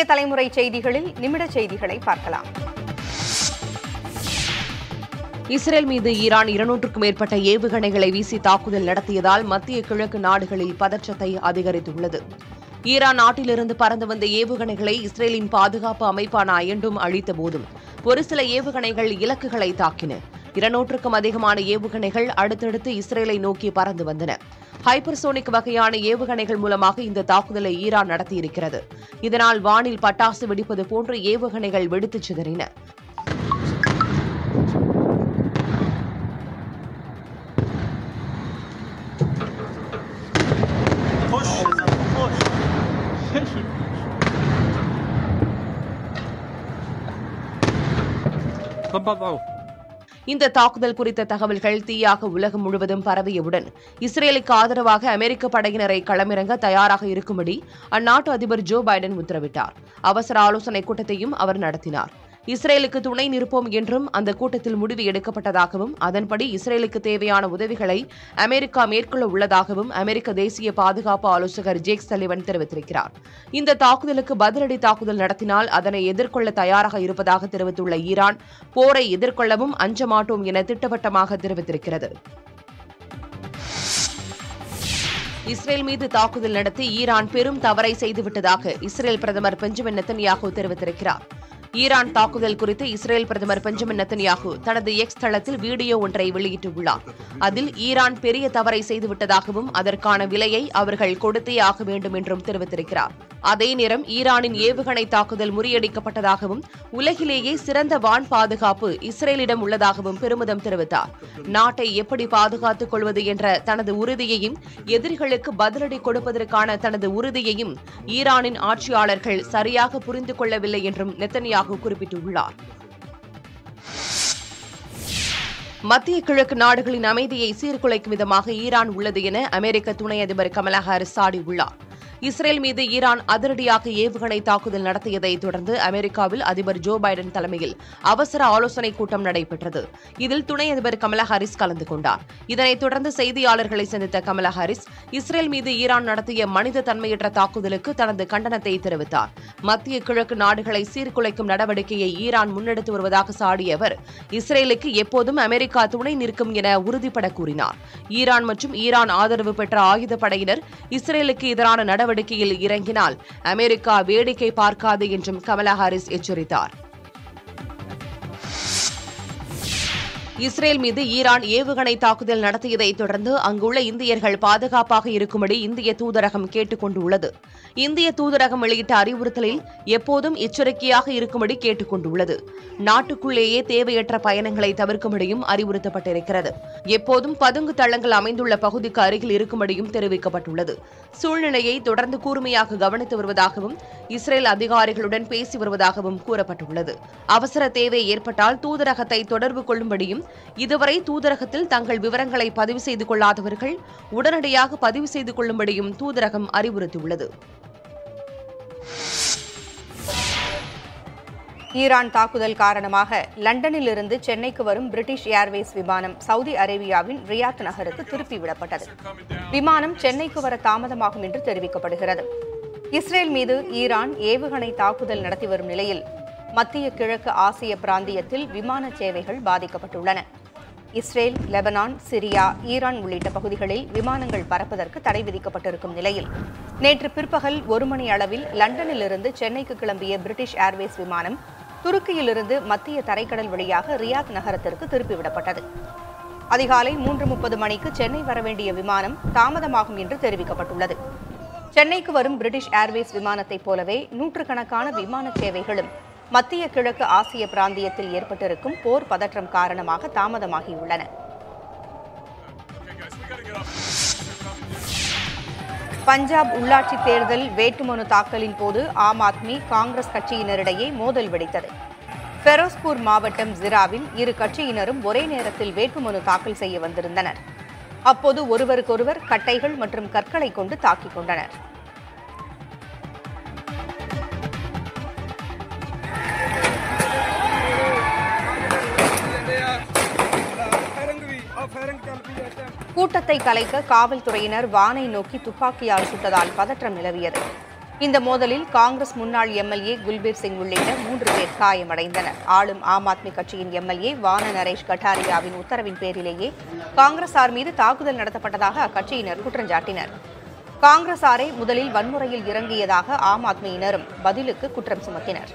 தலைமுறை செய்திகளில் நிமிட செய்திகளை பார்க்கலாம் இஸ்ரேல் மீது ஈரான் இருநூற்றுக்கும் மேற்பட்ட ஏவுகணைகளை வீசி தாக்குதல் நடத்தியதால் மத்திய கிழக்கு நாடுகளில் பதற்றத்தை அதிகரித்துள்ளது ஈரான் நாட்டிலிருந்து பறந்து வந்த ஏவுகணைகளை இஸ்ரேலின் பாதுகாப்பு அமைப்பான அயண்டும் அழித்த போதும் ஒரு சில ஏவுகணைகள் இலக்குகளை தாக்கின இருநூற்றுக்கும் அதிகமான ஏவுகணைகள் அடுத்தடுத்து இஸ்ரேலை நோக்கி பறந்து வந்தன ஹைப்பர்சோனிக் வகையான ஏவுகணைகள் மூலமாக இந்த தாக்குதலை ஈரான் நடத்தியிருக்கிறது இதனால் வானில் பட்டாசு வெடிப்பது போன்ற ஏவுகணைகள் வெடித்துச் சிதறின Push. Push. Kommt இந்த தாக்குதல் குறித்த தகவல்கள் தீயாக உலகம் முழுவதும் பரவியவுடன் இஸ்ரேலுக்கு ஆதரவாக அமெரிக்க படையினரை களமிறங்க தயாராக இருக்கும்படி அந்நாட்டு அதிபர் ஜோ பைடன் உத்தரவிட்டார் அவசர ஆலோசனைக் கூட்டத்தையும் அவர் நடத்தினார் இஸ்ரேலுக்கு துணை நிற்போம் என்றும் அந்த கூட்டத்தில் முடிவு எடுக்கப்பட்டதாகவும் அதன்படி இஸ்ரேலுக்கு தேவையான உதவிகளை அமெரிக்கா மேற்கொள்ள உள்ளதாகவும் அமெரிக்க தேசிய பாதுகாப்பு ஆலோசகர் ஜேக் சலிவன் தெரிவித்திருக்கிறார் இந்த தாக்குதலுக்கு பதிலடி தாக்குதல் நடத்தினால் அதனை எதிர்கொள்ள தயாராக இருப்பதாக தெரிவித்துள்ள ஈரான் போரை எதிர்கொள்ளவும் அஞ்ச மாட்டோம் என திட்டவட்டமாக தெரிவித்திருக்கிறது இஸ்ரேல் மீது தாக்குதல் நடத்தி ஈரான் பெரும் தவறை செய்துவிட்டதாக இஸ்ரேல் பிரதமர் பெஞ்சமின் நெத்தன்யாகு தெரிவித்திருக்கிறார் ஈரான் தாக்குதல் குறித்து இஸ்ரேல் பிரதமர் பெஞ்சமின் நெத்தன்யாகு தனது எக்ஸ் தளத்தில் வீடியோ ஒன்றை வெளியிட்டுள்ளார் அதில் ஈரான் பெரிய தவறை செய்துவிட்டதாகவும் அதற்கான விலையை அவர்கள் கொடுத்தே ஆக வேண்டும் என்றும் தெரிவித்திருக்கிறார் அதே நேரம் ஈரானின் ஏவுகணை தாக்குதல் முறியடிக்கப்பட்டதாகவும் உலகிலேயே சிறந்த வான் பாதுகாப்பு இஸ்ரேலிடம் உள்ளதாகவும் பெருமிதம் தெரிவித்தார் நாட்டை எப்படி பாதுகாத்துக் கொள்வது என்ற தனது உறுதியையும் எதிரிகளுக்கு பதிலடி கொடுப்பதற்கான தனது உறுதியையும் ஈரானின் ஆட்சியாளர்கள் சரியாக புரிந்து கொள்ளவில்லை என்றும் நெத்தன்யாகு குறிப்பிட்டுள்ளார் மத்திய கிழக்கு நாடுகளின் அமைதியை சீர்குலைக்கும் விதமாக ஈரான் உள்ளது என அமெரிக்க துணை அதிபர் கமலா ஹாரிஸ் சாடியுள்ளார் இஸ்ரேல் மீது ஈரான் அதிரடியாக ஏவுகணை தாக்குதல் நடத்தியதை தொடர்ந்து அமெரிக்காவில் அதிபர் ஜோ பைடன் தலைமையில் அவசர ஆலோசனைக் கூட்டம் நடைபெற்றது இதில் துணை அதிபர் கமலா ஹாரிஸ் கலந்து கொண்டார் இதனைத் தொடர்ந்து செய்தியாளர்களை சந்தித்த கமலா ஹாரிஸ் இஸ்ரேல் மீது ஈரான் நடத்திய மனித தன்மையற்ற தாக்குதலுக்கு தனது கண்டனத்தை தெரிவித்தார் மத்திய கிழக்கு நாடுகளை சீர்குலைக்கும் நடவடிக்கையை ஈரான் முன்னெடுத்து வருவதாக சாடிய அவர் இஸ்ரேலுக்கு எப்போதும் அமெரிக்கா துணை நிற்கும் என உறுதிபட கூறினார் ஈரான் மற்றும் ஈரான் ஆதரவு பெற்ற ஆயுதப்படையினர் இஸ்ரேலுக்கு எதிரான நடவடிக்கையில் இறங்கினால் அமெரிக்கா வேடிக்கை பார்க்காது என்றும் கமலா ஹாரிஸ் எச்சரித்தார் இஸ்ரேல் மீது ஈரான் ஏவுகணை தாக்குதல் நடத்தியதை தொடர்ந்து அங்குள்ள இந்தியர்கள் பாதுகாப்பாக இருக்கும்படி இந்திய தூதரகம் கேட்டுக் கொண்டுள்ளது இந்திய தூதரகம் வெளியிட்ட அறிவுறுத்தலில் எப்போதும் எச்சரிக்கையாக இருக்கும்படி கேட்டுக் கொண்டுள்ளது நாட்டுக்குள்ளேயே தேவையற்ற பயணங்களை தவிர்க்கும்படியும் அறிவுறுத்தப்பட்டிருக்கிறது எப்போதும் பதுங்கு தளங்கள் அமைந்துள்ள பகுதிக்கு அருகில் இருக்கும்படியும் தெரிவிக்கப்பட்டுள்ளது சூழ்நிலையை தொடர்ந்து கூர்மையாக கவனித்து வருவதாகவும் இஸ்ரேல் அதிகாரிகளுடன் பேசி வருவதாகவும் கூறப்பட்டுள்ளது அவசர தேவை ஏற்பட்டால் தூதரகத்தை தொடர்பு கொள்ளும்படியும் இதுவரை தூதரகத்தில் தங்கள் விவரங்களை பதிவு செய்து கொள்ளாதவர்கள் உடனடியாக பதிவு செய்து கொள்ளும்படியும் தூதரகம் அறிவுறுத்தியுள்ளது ஈரான் தாக்குதல் காரணமாக லண்டனில் இருந்து சென்னைக்கு வரும் பிரிட்டிஷ் ஏர்வேஸ் விமானம் சவுதி அரேபியாவின் ரியாத் நகருக்கு திருப்பி விடப்பட்டது விமானம் சென்னைக்கு வர தாமதமாகும் என்று தெரிவிக்கப்படுகிறது இஸ்ரேல் மீது ஈரான் ஏவுகணை தாக்குதல் நடத்தி வரும் நிலையில் மத்திய கிழக்கு ஆசிய பிராந்தியத்தில் விமான சேவைகள் பாதிக்கப்பட்டுள்ளன இஸ்ரேல் லெபனான் சிரியா ஈரான் உள்ளிட்ட பகுதிகளில் விமானங்கள் பறப்பதற்கு தடை விதிக்கப்பட்டிருக்கும் நிலையில் நேற்று பிற்பகல் ஒரு மணி அளவில் லண்டனிலிருந்து சென்னைக்கு கிளம்பிய பிரிட்டிஷ் ஏர்வேஸ் விமானம் துருக்கியிலிருந்து மத்திய தரைக்கடல் வழியாக ரியாத் நகரத்திற்கு திருப்பிவிடப்பட்டது அதிகாலை மூன்று முப்பது மணிக்கு சென்னை வரவேண்டிய விமானம் தாமதமாகும் என்று தெரிவிக்கப்பட்டுள்ளது சென்னைக்கு வரும் பிரிட்டிஷ் ஏர்வேஸ் விமானத்தைப் போலவே நூற்றுக்கணக்கான விமான சேவைகளும் மத்திய கிழக்கு ஆசிய பிராந்தியத்தில் ஏற்பட்டிருக்கும் போர் பதற்றம் காரணமாக தாமதமாகியுள்ளன பஞ்சாப் உள்ளாட்சி தேர்தல் வேட்புமனு தாக்கலின் போது ஆம் ஆத்மி காங்கிரஸ் கட்சியினரிடையே மோதல் வெடித்தது ஃபெரோஸ்பூர் மாவட்டம் ஜிராவில் இரு கட்சியினரும் ஒரே நேரத்தில் வேட்புமனு தாக்கல் செய்ய வந்திருந்தனர் அப்போது ஒருவருக்கொருவர் கட்டைகள் மற்றும் கற்களை கொண்டு தாக்கிக் கொண்டனர் கூட்டத்தை கலைக்க காவல்துறையினர் வானை நோக்கி துப்பாக்கியால் சுட்டதால் பதற்றம் நிலவியது இந்த மோதலில் காங்கிரஸ் முன்னாள் எம்எல்ஏ குல்பீர் சிங் உள்ளிட்ட மூன்று பேர் காயமடைந்தனர் ஆளும் ஆம் ஆத்மி கட்சியின் எம்எல்ஏ வான நரேஷ் கட்டாரியாவின் உத்தரவின் பேரிலேயே காங்கிரசார் மீது தாக்குதல் நடத்தப்பட்டதாக அக்கட்சியினர் குற்றஞ்சாட்டினர் காங்கிரசாரை முதலில் வன்முறையில் இறங்கியதாக ஆம் ஆத்மியினரும் பதிலுக்கு குற்றம் சுமத்தினர்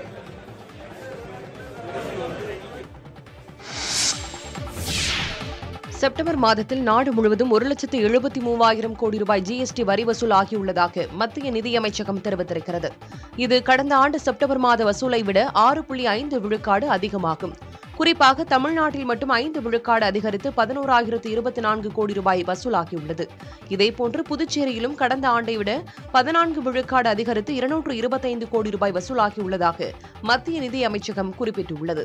செப்டம்பர் மாதத்தில் நாடு முழுவதும் ஒரு லட்சத்து எழுபத்தி மூவாயிரம் கோடி ரூபாய் ஜிஎஸ்டி வரி வசூல் ஆகியுள்ளதாக மத்திய நிதியமைச்சகம் தெரிவித்திருக்கிறது இது கடந்த ஆண்டு செப்டம்பர் மாத வசூலை விட ஆறு புள்ளி ஐந்து விழுக்காடு அதிகமாகும் குறிப்பாக தமிழ்நாட்டில் மட்டும் ஐந்து விழுக்காடு அதிகரித்து பதினோராயிரத்து இருபத்தி நான்கு கோடி ரூபாய் வசூலாகியுள்ளது இதேபோன்று புதுச்சேரியிலும் கடந்த ஆண்டை விட பதினான்கு விழுக்காடு அதிகரித்து இருநூற்று இருபத்தைந்து கோடி ரூபாய் வசூலாகியுள்ளதாக மத்திய நிதி அமைச்சகம் குறிப்பிட்டுள்ளது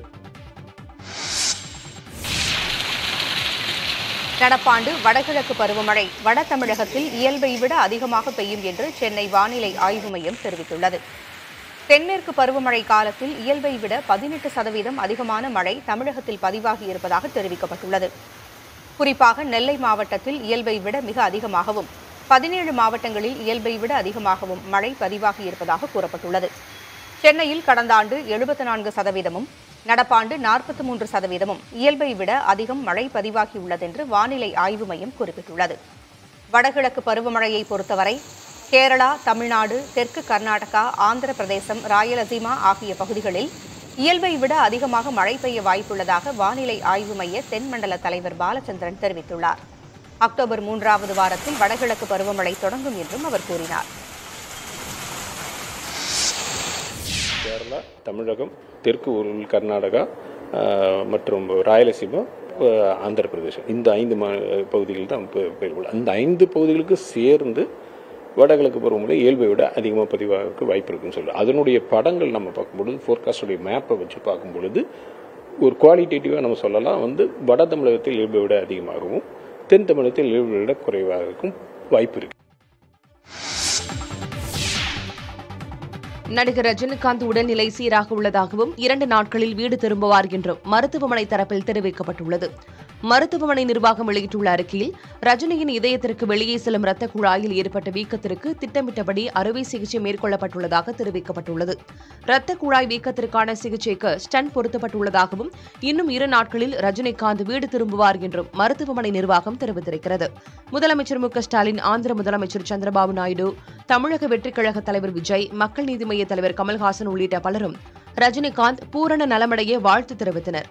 நடப்பாண்டு வடகிழக்கு பருவமழை வட தமிழகத்தில் இயல்பை விட அதிகமாக பெய்யும் என்று சென்னை வானிலை ஆய்வு மையம் தெரிவித்துள்ளது தென்மேற்கு பருவமழை காலத்தில் இயல்பை விட பதினெட்டு சதவீதம் அதிகமான மழை தமிழகத்தில் பதிவாகி இருப்பதாக தெரிவிக்கப்பட்டுள்ளது குறிப்பாக நெல்லை மாவட்டத்தில் இயல்பை விட மிக அதிகமாகவும் பதினேழு மாவட்டங்களில் இயல்பை விட அதிகமாகவும் மழை பதிவாகி இருப்பதாக கூறப்பட்டுள்ளது சென்னையில் கடந்த ஆண்டு எழுபத்தி நான்கு சதவீதமும் நடப்பாண்டு நாற்பத்தி மூன்று சதவீதமும் இயல்பை விட அதிகம் மழை பதிவாகியுள்ளதென்று வானிலை ஆய்வு மையம் குறிப்பிட்டுள்ளது வடகிழக்கு பருவமழையை பொறுத்தவரை கேரளா தமிழ்நாடு தெற்கு கர்நாடகா ஆந்திர பிரதேசம் ராயலசீமா ஆகிய பகுதிகளில் இயல்பை விட அதிகமாக மழை பெய்ய வாய்ப்புள்ளதாக வானிலை ஆய்வு மைய தென்மண்டல தலைவர் பாலச்சந்திரன் தெரிவித்துள்ளார் அக்டோபர் மூன்றாவது வாரத்தில் வடகிழக்கு பருவமழை தொடங்கும் என்றும் அவர் கூறினார் கேரளா தமிழகம் தெற்கு உள் கர்நாடகா ஆஹ், மற்றும் ராயலசீமா ஆஹ், ஆந்திர பிரதேசம் இந்த ஐந்து மா பகுதிகள் தான் பெ- பெயர்கள் அந்த ஐந்து பகுதிகளுக்கு சேர்ந்து வடகிழக்கு பருவமழை இயல்பை விட அதிகமாக பதிவாக வாய்ப்பு இருக்குன்னு சொல்கிறோம் அதனுடைய படங்கள் நம்ம பார்க்கும்பொழுது ஃபோர்காஸ்டுடைய மேப்பை வச்சு பார்க்கும் பொழுது ஒரு குவாலிட்டேட்டிவாக நம்ம சொல்லலாம் வந்து வட தமிழகத்தில் இயல்பை விட அதிகமாகவும் தென் தமிழகத்தில் இயல்பை விட குறைவாகவும் வாய்ப்பு இருக்குது நடிகர் ரஜினிகாந்த் உடல்நிலை சீராக உள்ளதாகவும் இரண்டு நாட்களில் வீடு திரும்புவார் என்றும் மருத்துவமனை தரப்பில் தெரிவிக்கப்பட்டுள்ளது மருத்துவமனை நிர்வாகம் வெளியிட்டுள்ள அறிக்கையில் ரஜினியின் இதயத்திற்கு வெளியே செல்லும் இரத்த குழாயில் ஏற்பட்ட வீக்கத்திற்கு திட்டமிட்டபடி அறுவை சிகிச்சை மேற்கொள்ளப்பட்டுள்ளதாக தெரிவிக்கப்பட்டுள்ளது இரத்த குழாய் வீக்கத்திற்கான சிகிச்சைக்கு ஸ்டன் பொருத்தப்பட்டுள்ளதாகவும் இன்னும் இரு நாட்களில் ரஜினிகாந்த் வீடு திரும்புவார் என்றும் மருத்துவமனை நிர்வாகம் தெரிவித்திருக்கிறது முதலமைச்சர் மு க ஸ்டாலின் ஆந்திர முதலமைச்சர் சந்திரபாபு நாயுடு தமிழக வெற்றிக் கழக தலைவர் விஜய் மக்கள் நீதி மய்ய தலைவர் கமல்ஹாசன் உள்ளிட்ட பலரும் ரஜினிகாந்த் பூரண நலமடைய வாழ்த்து தெரிவித்தனர்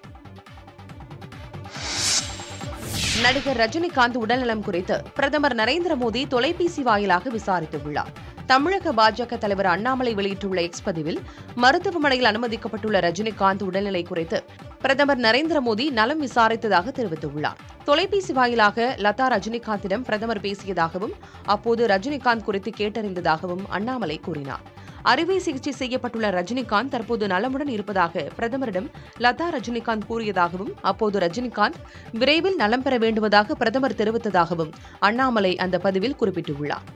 நடிகர் ரஜினிகாந்த் உடல்நலம் குறித்து பிரதமர் நரேந்திர மோடி தொலைபேசி வாயிலாக விசாரித்துள்ளார் தமிழக பாஜக தலைவர் அண்ணாமலை வெளியிட்டுள்ள எக்ஸ் பதிவில் மருத்துவமனையில் அனுமதிக்கப்பட்டுள்ள ரஜினிகாந்த் உடல்நிலை குறித்து பிரதமர் நரேந்திர மோடி நலம் விசாரித்ததாக தெரிவித்துள்ளார் தொலைபேசி வாயிலாக லதா ரஜினிகாந்திடம் பிரதமர் பேசியதாகவும் அப்போது ரஜினிகாந்த் குறித்து கேட்டறிந்ததாகவும் அண்ணாமலை கூறினார் அறுவை சிகிச்சை செய்யப்பட்டுள்ள ரஜினிகாந்த் தற்போது நலமுடன் இருப்பதாக பிரதமரிடம் லதா ரஜினிகாந்த் கூறியதாகவும் அப்போது ரஜினிகாந்த் விரைவில் நலம் பெற வேண்டுவதாக பிரதமர் தெரிவித்ததாகவும் அண்ணாமலை அந்த பதிவில் குறிப்பிட்டுள்ளார்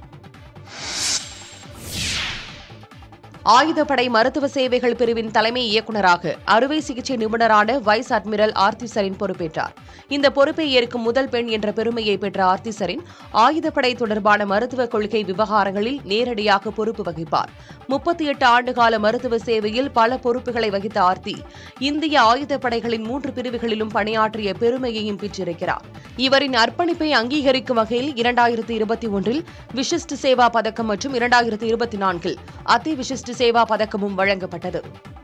ஆயுதப்படை மருத்துவ சேவைகள் பிரிவின் தலைமை இயக்குநராக அறுவை சிகிச்சை நிபுணரான வைஸ் அட்மிரல் ஆர்த்தி சரின் பொறுப்பேற்றார் இந்த பொறுப்பை ஏற்கும் முதல் பெண் என்ற பெருமையை பெற்ற ஆர்த்தி சரின் ஆயுதப்படை தொடர்பான மருத்துவ கொள்கை விவகாரங்களில் நேரடியாக பொறுப்பு வகிப்பார் முப்பத்தி எட்டு ஆண்டுகால மருத்துவ சேவையில் பல பொறுப்புகளை வகித்த ஆர்த்தி இந்திய ஆயுதப்படைகளின் மூன்று பிரிவுகளிலும் பணியாற்றிய பெருமையையும் பெற்றிருக்கிறார் இவரின் அர்ப்பணிப்பை அங்கீகரிக்கும் வகையில் இரண்டாயிரத்தி இருபத்தி ஒன்றில் விசிஷ்ட் சேவா பதக்கம் மற்றும் இரண்டாயிரத்தி இருபத்தி நான்கில் அதி விசிஷ்ட் சேவா பதக்கமும் வழங்கப்பட்டது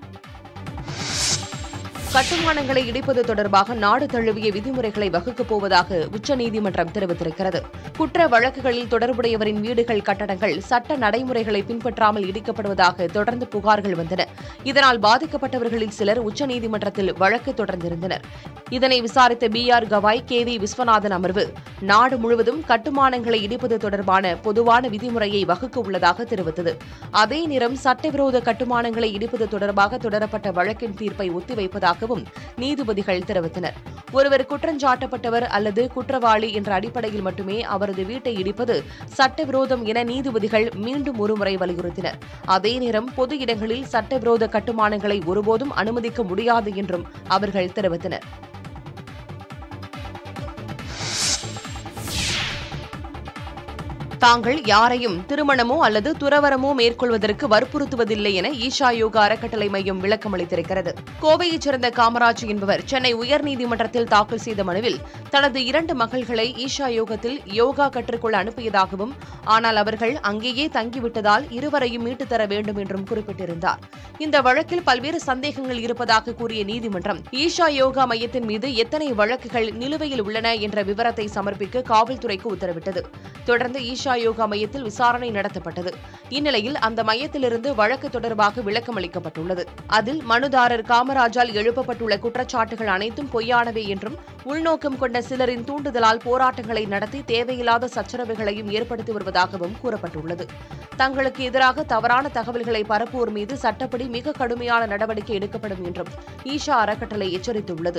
கட்டுமானங்களை இடிப்பது தொடர்பாக நாடு தழுவிய விதிமுறைகளை வகுக்கப் போவதாக உச்சநீதிமன்றம் தெரிவித்திருக்கிறது குற்ற வழக்குகளில் தொடர்புடையவரின் வீடுகள் கட்டடங்கள் சட்ட நடைமுறைகளை பின்பற்றாமல் இடிக்கப்படுவதாக தொடர்ந்து புகார்கள் வந்தன இதனால் பாதிக்கப்பட்டவர்களில் சிலர் உச்சநீதிமன்றத்தில் வழக்கு தொடர்ந்திருந்தனர் இதனை விசாரித்த B R Gavai K V Viswanathan அமர்வு நாடு முழுவதும் கட்டுமானங்களை இடிப்பது தொடர்பான பொதுவான விதிமுறையை வகுக்க உள்ளதாக தெரிவித்தது அதே நேரம் சட்டவிரோத கட்டுமானங்களை இடிப்பது தொடர்பாக தொடரப்பட்ட வழக்கின் தீர்ப்பை ஒத்திவைப்பதாகவும் நீதிபதிகள் தெரிவித்தனர் ஒருவர் குற்றஞ்சாட்டப்பட்டவர் அல்லது குற்றவாளி என்ற அடிப்படையில் மட்டுமே அவரது வீட்டை இடிப்பது சட்டவிரோதம் என நீதிபதிகள் மீண்டும் ஒருமுறை வலியுறுத்தினர் அதே நேரம் பொது இடங்களில் சட்டவிரோத கட்டுமானங்களை ஒருபோதும் அனுமதிக்க முடியாது என்றும் அவர்கள் தெரிவித்தனர் தாங்கள் யாரையும் திருமணமோ அல்லது துறவரமோ மேற்கொள்வதற்கு வற்புறுத்துவதில்லை என ஈஷா யோகா அறக்கட்டளை மையம் விளக்கம் அளித்திருக்கிறது கோவையைச் சேர்ந்த காமராஜ் என்பவர் சென்னை உயர்நீதிமன்றத்தில் தாக்கல் செய்த மனுவில் தனது இரண்டு மகள்களை ஈஷா யோகத்தில் யோகா கற்றுக்கொள்ள அனுப்பியதாகவும் ஆனால் அவர்கள் அங்கேயே தங்கிவிட்டதால் இருவரையும் மீட்டுத் தர வேண்டும் என்றும் குறிப்பிட்டிருந்தார் இந்த வழக்கில் பல்வேறு சந்தேகங்கள் இருப்பதாக கூறிய நீதிமன்றம் ஈஷா யோகா மையத்தின் மீது எத்தனை வழக்குகள் நிலுவையில் உள்ளன என்ற விவரத்தை சமர்ப்பிக்க காவல்துறைக்கு உத்தரவிட்டது தொடர்ந்து ஈஷா யோகா மையத்தில் விசாரணை நடத்தப்பட்டது இந்நிலையில் அந்த மையத்திலிருந்து வழக்கு தொடர்பாக விளக்கம் அளிக்கப்பட்டுள்ளது அதில் மனுதாரர் காமராஜால் எழுப்பப்பட்டுள்ள குற்றச்சாட்டுகள் அனைத்தும் பொய்யானவை என்றும் உள்நோக்கம் கொண்ட சிலரின் தூண்டுதலால் போராட்டங்களை நடத்தி தேவையில்லாத சச்சரவுகளையும் ஏற்படுத்தி வருவதாகவும் கூறப்பட்டுள்ளது தங்களுக்கு எதிராக தவறான தகவல்களை பரப்புவோர் மீது சட்டப்படி மிக கடுமையான நடவடிக்கை எடுக்கப்படும் என்றும் ஈஷா அறக்கட்டளை எச்சரித்துள்ளது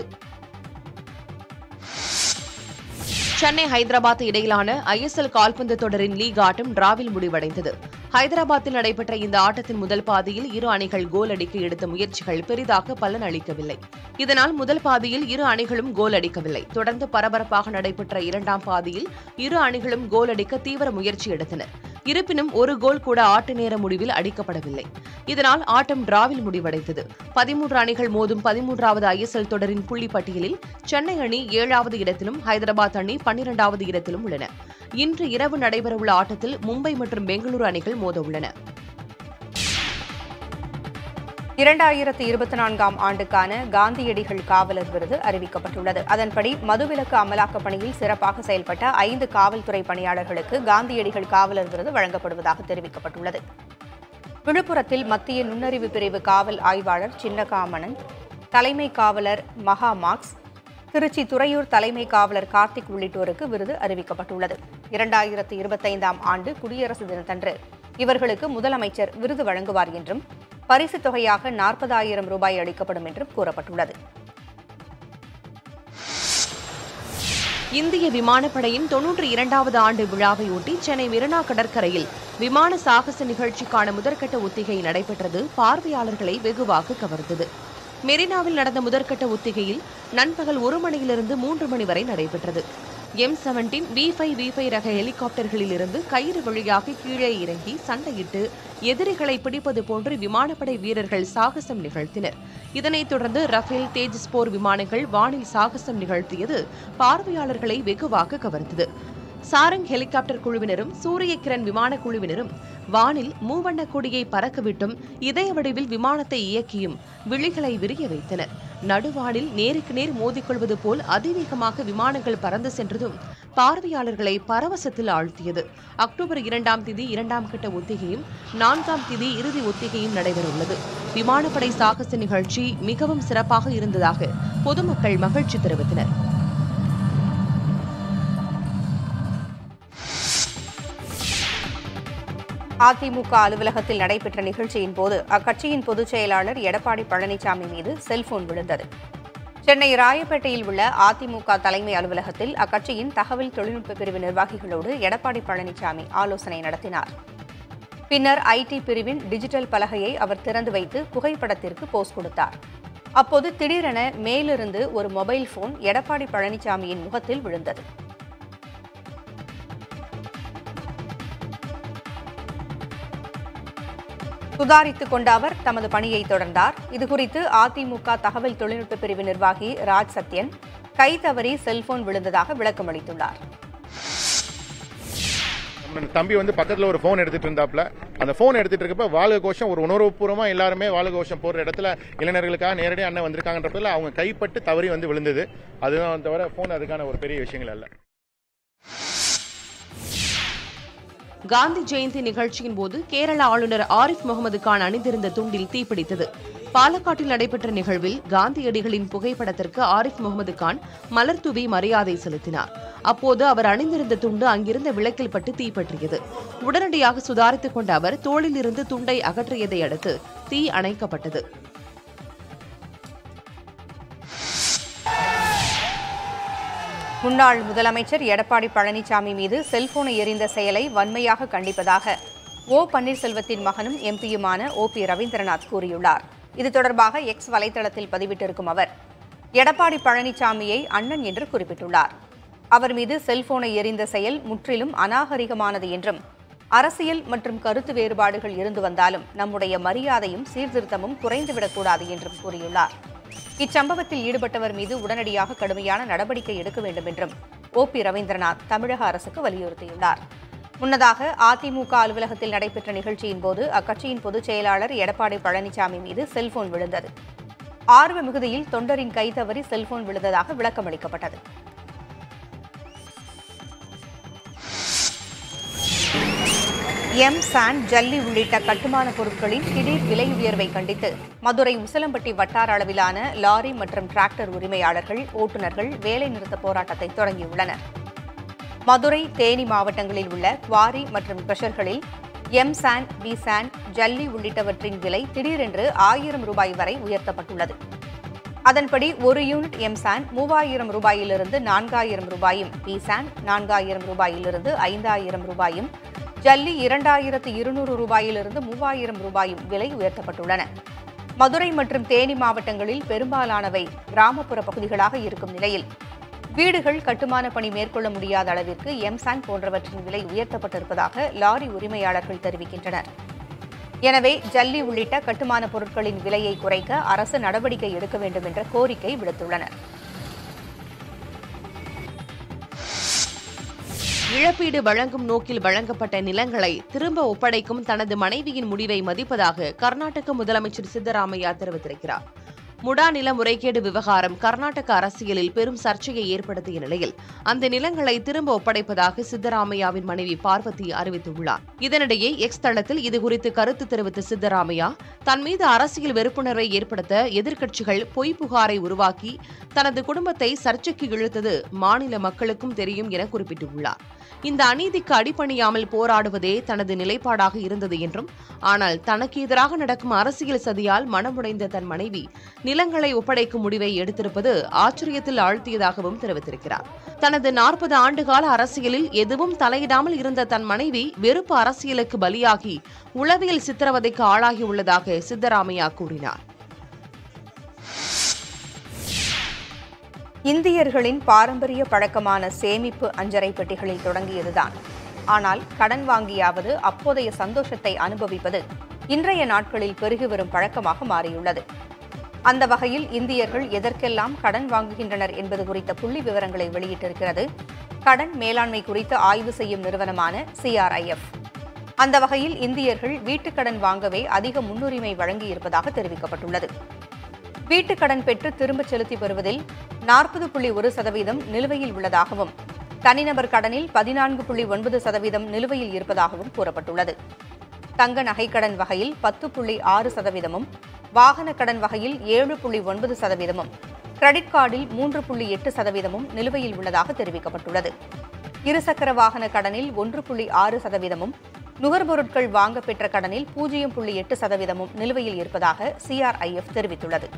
சென்னை ஹைதராபாத் இடையிலான ஐஎஸ்எல் கால்பந்து தொடரின் லீக் ஆட்டம் டிராவில் முடிவடைந்தது ஹைதராபாத்தில் நடைபெற்ற இந்த ஆட்டத்தின் முதல் பாதியில் இரு அணிகள் கோல் அடிக்க எடுத்த முயற்சிகள் பெரிதாக பலன் அளிக்கவில்லை இதனால் முதல் பாதியில் இரு அணிகளும் கோல் அடிக்கவில்லை தொடர்ந்து பரபரப்பாக நடைபெற்ற இரண்டாம் பாதியில் இரு அணிகளும் கோல் அடிக்க தீவிர முயற்சி எடுத்தனர் இருப்பினும் ஒரு கோல் கூட ஆட்ட நேர முடிவில் அடிக்கப்படவில்லை இதனால் ஆட்டம் டிராவில் முடிவடைந்தது பதிமூன்று அணிகள் மோதும் பதிமூன்றாவது ஐஎஸ்எல் தொடரின் புள்ளி பட்டியலில் சென்னை அணி ஏழாவது இடத்திலும் ஹைதராபாத் அணி பன்னிரண்டாவது இடத்திலும் உள்ளன இன்று இரவு நடைபெறவுள்ள ஆட்டத்தில் மும்பை மற்றும் பெங்களூரு அணிகள் மோத உள்ளன இரண்டாயிரத்து இருபத்தி நான்காம் ஆண்டுக்கான காந்தியடிகள் காவலர் விருது அறிவிக்கப்பட்டுள்ளது அதன்படி மதுவிலக்கு அமலாக்கப் பணியில் சிறப்பாக செயல்பட்ட ஐந்து காவல்துறை பணியாளர்களுக்கு காந்தியடிகள் காவலர் விருது வழங்கப்படுவதாக தெரிவிக்கப்பட்டுள்ளது விழுப்புரத்தில் மத்திய நுண்ணறிவு பிரிவு காவல் ஆய்வாளர் சின்னகாமணன் தலைமை காவலர் மகா மார்க்ஸ் திருச்சி துறையூர் தலைமை காவலர் கார்த்திக் உள்ளிட்டோருக்கு விருது அறிவிக்கப்பட்டுள்ளது இரண்டாயிரத்து இருபத்தைந்தாம் ஆண்டு குடியரசு தினத்தன்று இவர்களுக்கு முதலமைச்சர் விருது வழங்குவார் என்றும் பரிசுத் தொகையாக நாற்பதாயிரம் ரூபாய் அளிக்கப்படும் என்றும் கூறப்பட்டுள்ளது இந்திய விமானப்படையின் தொன்னூற்றி இரண்டாவது ஆண்டு விழாவையொட்டி சென்னை மெரினா கடற்கரையில் விமான சாகச நிகழ்ச்சிக்கான முதற்கட்ட ஒத்திகை நடைபெற்றது பார்வையாளர்களை வெகுவாக கவர்ந்தது மெரினாவில் நடந்த முதற்கட்ட ஒத்திகையில் நண்பகல் ஒரு மணியிலிருந்து மூன்று மணி வரை நடைபெற்றது M seventeen V five V five ரக ஹெலிகாப்டர்களில் இருந்து கயிறு வழியாக கீழே இறங்கி சண்டையிட்டு எதிரிகளை பிடிப்பது போன்று விமானப்படை வீரர்கள் சாகசம் நிகழ்த்தினர் இதனைத் தொடர்ந்து ரஃபேல் தேஜஸ் போர் விமானங்கள் வானில் சாகசம் நிகழ்த்தியது பார்வையாளர்களை வெகுவாக கவர்ந்தது சாரங் ஹெலிகாப்டர் குழுவினரும் சூரிய கிரண் விமான குழுவினரும் வானில் மூவண்ண கொடியை பறக்கவிட்டும் இதய வடிவில் விமானத்தை இயக்கியும் விழிகளை விரிய வைத்தனர் நடுவானில் நேருக்கு நேர் மோதிக்கொள்வது போல் அதிவேகமாக விமானங்கள் பறந்து சென்றதும் பார்வையாளர்களை பரவசத்தில் ஆழ்த்தியது அக்டோபர் இரண்டாம் தேதி இரண்டாம் கட்ட ஒத்திகையும் நான்காம் தேதி இறுதி ஒத்திகையும் நடைபெறவுள்ளது விமானப்படை சாகச நிகழ்ச்சி மிகவும் சிறப்பாக இருந்ததாக பொதுமக்கள் மகிழ்ச்சி தெரிவித்தனர் அதிமுக அலுவலகத்தில் நடைபெற்ற நிகழ்ச்சியின் போது அக்கட்சியின் பொதுச் செயலாளர் எடப்பாடி பழனிசாமி மீது செல்போன் விழுந்தது சென்னை ராயப்பேட்டையில் உள்ள அதிமுக தலைமை அலுவலகத்தில் அக்கட்சியின் தகவல் தொழில்நுட்ப பிரிவு நிர்வாகிகளோடு எடப்பாடி பழனிசாமி ஆலோசனை நடத்தினார் பின்னர் ஐடி பிரிவின் டிஜிட்டல் பலகையை அவர் திறந்து வைத்து புகைப்படத்திற்கு போஸ் கொடுத்தார் அப்போது திடீரென மேலிருந்து ஒரு மொபைல் போன் எடப்பாடி பழனிசாமியின் முகத்தில் விழுந்தது சுதாரித்துக் கொண்ட அவர் தமது பணியை தொடர்ந்தார் இதுகுறித்து அதிமுக தகவல் தொழில்நுட்ப பிரிவு நிர்வாகி ராஜ் சத்யன் கை தவறி செல்போன் விழுந்ததாக விளக்கம் அளித்துள்ளார் நம்ம தம்பி வந்து பக்கத்துல ஒரு ஃபோன் எடுத்துட்டு இருந்தாப்ல அந்த ஃபோன் எடுத்துட்டு இருக்கப்ப வாழ கோஷம் ஒரு உணர்வுபூர்வமா எல்லாருமே வாழ கோஷம் போடுற இடத்துல இளைஞர்களுக்காக நேரடியாக அண்ணன் வந்திருக்காங்கன்றதுல அவங்க கைப்பட்டு தவறி வந்து விழுந்தது அதுதான் தவிர ஃபோன் அதுக்கான ஒரு பெரிய விஷயங்கள் அல்ல காந்தி ஜெயந்தி நிகழ்ச்சியின் போது கேரள ஆளுநர் ஆரிஃப் முகமது கான் அணிந்திருந்த துண்டில் தீப்பிடித்தது பாலக்காட்டில் நடைபெற்ற நிகழ்வில் காந்தியடிகளின் புகைப்படத்திற்கு ஆரிஃப் முகமது கான் மலர் தூவி மரியாதை செலுத்தினார் அப்போது அவர் அணிந்திருந்த துண்டு அங்கிருந்த விளக்கில் பட்டு தீப்பற்றியது உடனடியாக சுதாரித்துக் கொண்ட அவர் தோளில் இருந்து துண்டை அகற்றியதை அடுத்து தீ அணைக்கப்பட்டது முன்னாள் முதலமைச்சர் எடப்பாடி பழனிசாமி மீது செல்போனை எறிந்த செயலை வன்மையாக கண்டிப்பதாக ஓ பன்னீர்செல்வத்தின் மகனும் எம்பியுமான ஓ பி ரவீந்திரநாத் கூறியுள்ளார் இது தொடர்பாக எக்ஸ் வலைதளத்தில் பதிவிட்டிருக்கும் அவர் எடப்பாடி பழனிசாமியை அண்ணன் என்று குறிப்பிட்டுள்ளார் அவர் மீது செல்போனை எறிந்த செயல் முற்றிலும் அநாகரிகமானது என்றும் அரசியல் மற்றும் கருத்து வேறுபாடுகள் இருந்து வந்தாலும் நம்முடைய மரியாதையும் சீர்திருத்தமும் குறைந்துவிடக்கூடாது என்றும் கூறியுள்ளார் இச்சம்பவத்தில் ஈடுபட்டவர் மீது உடனடியாக கடுமையான நடவடிக்கை எடுக்க வேண்டும் என்றும் ஓ பி ரவீந்திரநாத் தமிழக அரசுக்கு வலியுறுத்தியுள்ளார் முன்னதாக அதிமுக அலுவலகத்தில் நடைபெற்ற நிகழ்ச்சியின் போது அக்கட்சியின் பொதுச் செயலாளர் எடப்பாடி பழனிசாமி மீது செல்போன் விழுந்தது ஆர்வ மிகுதியில் தொண்டரின் கை தவறி செல்போன் விழுந்ததாக விளக்கமளிக்கப்பட்டது எம் சாண்ட் ஜல்லி உள்ளிட்ட கட்டுமான பொருட்களின் திடீர் விலை உயர்வை கண்டித்து மதுரை உசிலம்பட்டி வட்டார அளவிலான லாரி மற்றும் டிராக்டர் உரிமையாளர்கள் ஓட்டுநர்கள் வேலைநிறுத்த போராட்டத்தை தொடங்கியுள்ளனர் மதுரை தேனி மாவட்டங்களில் உள்ள குவாரி மற்றும் கிரஷர்களில் எம் சாண்ட் பி சாண்ட் ஜல்லி உள்ளிட்டவற்றின் விலை திடீரென்று ஆயிரம் ரூபாய் வரை உயர்த்தப்பட்டுள்ளது அதன்படி ஒரு யூனிட் எம் சாண்ட் மூவாயிரம் ரூபாயிலிருந்து நான்காயிரம் ரூபாயும் பி சாண்ட் நான்காயிரம் ரூபாயிலிருந்து ஐந்தாயிரம் ரூபாயும் ஜல்லி இரண்டாயிரத்து இருநூறு ரூபாயிலிருந்து மூவாயிரம் ரூபாயும் விலை உயர்த்தப்பட்டுள்ளன மதுரை மற்றும் தேனி மாவட்டங்களில் பெரும்பாலானவை கிராமப்புற பகுதிகளாக இருக்கும் நிலையில் வீடுகள் கட்டுமான பணி மேற்கொள்ள முடியாத அளவிற்கு எம்சான் போன்றவற்றின் விலை உயர்த்தப்பட்டிருப்பதாக லாரி உரிமையாளர்கள் தெரிவிக்கின்றனர் எனவே ஜல்லி உள்ளிட்ட கட்டுமான பொருட்களின் விலையை குறைக்க அரசு நடவடிக்கை எடுக்க வேண்டும் என்ற கோரிக்கை விடுத்துள்ளனர் இழப்பீடு வழங்கும் நோக்கில் வழங்கப்பட்ட நிலங்களை திரும்ப ஒப்படைக்கும் தனது மனைவியின் முடிவை மதிப்பதாக கர்நாடக முதலமைச்சர் சித்தராமையா தெரிவித்திருக்கிறார் முடா நில முறைகேடு விவகாரம் கர்நாடக அரசியலில் பெரும் சர்ச்சையை ஏற்படுத்திய நிலையில் அந்த நிலங்களை திரும்ப ஒப்படைப்பதாக சித்தராமையாவின் மனைவி பார்வதி அறிவித்துள்ளார் இதனிடையே எக்ஸ் தளத்தில் இதுகுறித்து கருத்து தெரிவித்த சித்தராமையா தன் மீது அரசியல் வெறுப்புணர்வை ஏற்படுத்த எதிர்க்கட்சிகள் பொய் புகாரை உருவாக்கி தனது குடும்பத்தை சர்ச்சைக்கு இழுத்தது மாநில மக்களுக்கும் தெரியும் என குறிப்பிட்டுள்ளார் இந்த அநீதிக்கு அடிபணியாமல் போராடுவதே தனது நிலைப்பாடாக இருந்தது என்றும் ஆனால் தனக்கு எதிராக நடக்கும் அரசியல் சதியால் மனமுடைந்த தன் மனைவி நிலங்களை ஒப்படைக்கும் முடிவை எடுத்திருப்பது ஆச்சரியத்தில் ஆழ்த்தியதாகவும் தெரிவித்திருக்கிறார் தனது நாற்பது ஆண்டுகால அரசியலில் எதுவும் தலையிடாமல் இருந்த தன் மனைவி வெறுப்பு அரசியலுக்கு பலியாகி உளவியல் சித்திரவதைக்கு ஆளாகியுள்ளதாக சித்தராமையா கூறினார் இந்தியர்களின் பாரம்பரிய பழக்கமான சேமிப்பு அஞ்சறை பெட்டிகளில் தொடங்கியதுதான் ஆனால் கடன் வாங்கியாவது அப்போதைய சந்தோஷத்தை அனுபவிப்பது இன்றைய நாட்களில் பெருகி வரும் பழக்கமாக மாறியுள்ளது அந்த வகையில் இந்தியர்கள் எதற்கெல்லாம் கடன் வாங்குகின்றனர் என்பது குறித்த புள்ளி விவரங்களை வெளியிட்டிருக்கிறது கடன் மேலாண்மை குறித்து ஆய்வு செய்யும் நிறுவனமான சிஆர்ஐஎஃப் அந்த வகையில் இந்தியர்கள் வீட்டுக்கடன் வாங்கவே அதிக முன்னுரிமை வழங்கியிருப்பதாக தெரிவிக்கப்பட்டுள்ளது வீட்டுக்கடன் பெற்று திரும்பச் செலுத்தி வருவதில் நாற்பது புள்ளி ஒரு சதவீதம் நிலுவையில் உள்ளதாகவும் தனிநபர் கடனில் பதினான்கு புள்ளி ஒன்பது சதவீதம் நிலுவையில் இருப்பதாகவும் கூறப்பட்டுள்ளது தங்க நகைக்கடன் வகையில் பத்து புள்ளி ஆறு சதவீதமும் வாகன கடன் வகையில் ஏழு புள்ளி ஒன்பது சதவீதமும் கிரெடிட் கார்டில் மூன்று புள்ளி எட்டு சதவீதமும் நிலுவையில் உள்ளதாக தெரிவிக்கப்பட்டுள்ளது இருசக்கர வாகன கடனில் ஒன்று புள்ளி ஆறு சதவீதமும் நுகர்பொருட்கள் வாங்க பெற்ற கடனில் பூஜ்ஜியம் புள்ளி எட்டு சதவீதமும் நிலுவையில் இருப்பதாக சிஆர்ஐஎஃப் தெரிவித்துள்ளது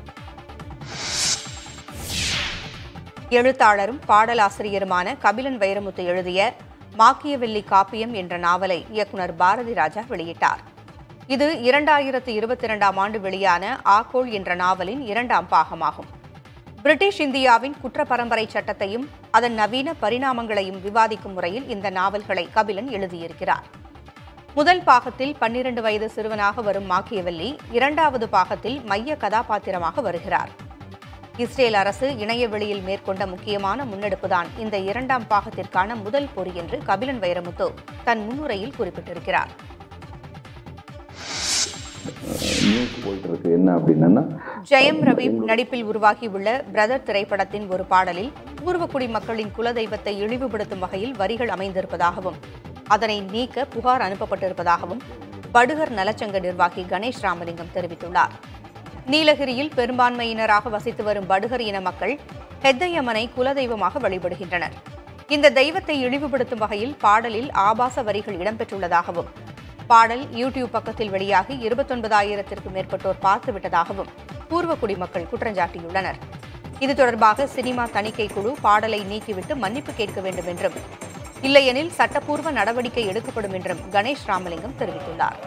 எழுத்தாளரும் பாடலாசிரியருமான கபிலன் வைரமுத்து எழுதிய மாக்கியவெல்லி காப்பியம் என்ற நாவலை இயக்குனர் பாரதி ராஜா வெளியிட்டார் இது இரண்டாயிரத்து இருபத்தி இரண்டாம் ஆண்டு வெளியான ஆகோல் என்ற நாவலின் இரண்டாம் பாகமாகும் பிரிட்டிஷ் இந்தியாவின் குற்ற பரம்பரை சட்டத்தையும் அதன் நவீன பரிணாமங்களையும் விவாதிக்கும் முறையில் இந்த நாவல்களை கபிலன் எழுதியிருக்கிறார் முதல் பாகத்தில் பன்னிரண்டு வயது சிறுவனாக வரும் மாக்கியவல்லி இரண்டாவது பாகத்தில் மைய கதாபாத்திரமாக வருகிறார் இஸ்ரேல் அரசு இணையவெளியில் மேற்கொண்ட முக்கியமான முன்னெடுப்புதான் இந்த இரண்டாம் பாகத்திற்கான முதல் பொறி என்று கபிலன் வைரமுத்து தன் முன்னுரையில் குறிப்பிட்டிருக்கிறார் நியூஸ் போயிட்டு இருக்கு என்ன அப்படின்னா ஜெயம் ரவி நடிப்பில் உருவாகியுள்ள பிரதர் திரைப்படத்தின் ஒரு பாடலில் பூர்வக்குடி மக்களின் குலதெய்வத்தை இழிவுபடுத்தும் வகையில் வரிகள் அமைந்திருப்பதாகவும் அதனை நீக்க புகார் அனுப்பப்பட்டிருப்பதாகவும் படுகர் நலச்சங்க நிர்வாகி கணேஷ் ராமலிங்கம் தெரிவித்துள்ளார் நீலகிரியில் பெரும்பான்மையினராக வசித்து வரும் படுகர் இன மக்கள் ஹெத்தையம்மனை குலதெய்வமாக வழிபடுகின்றனர் இந்த தெய்வத்தை இழிவுபடுத்தும் வகையில் பாடலில் ஆபாச வரிகள் இடம்பெற்றுள்ளதாகவும் பாடல் யூடியூப் பக்கத்தில் வெளியாகி இருபத்தொன்பதாயிரத்திற்கும் மேற்பட்டோர் பார்த்துவிட்டதாகவும் பூர்வக்குடி மக்கள் குற்றஞ்சாட்டியுள்ளனர் இது தொடர்பாக சினிமா தணிக்கை குழு பாடலை நீக்கிவிட்டு மன்னிப்பு கேட்க வேண்டும் என்றும் இல்லையெனில் சட்டப்பூர்வ நடவடிக்கை எடுக்கப்படும் என்றும் கணேஷ் ராமலிங்கம் தெரிவித்துள்ளார்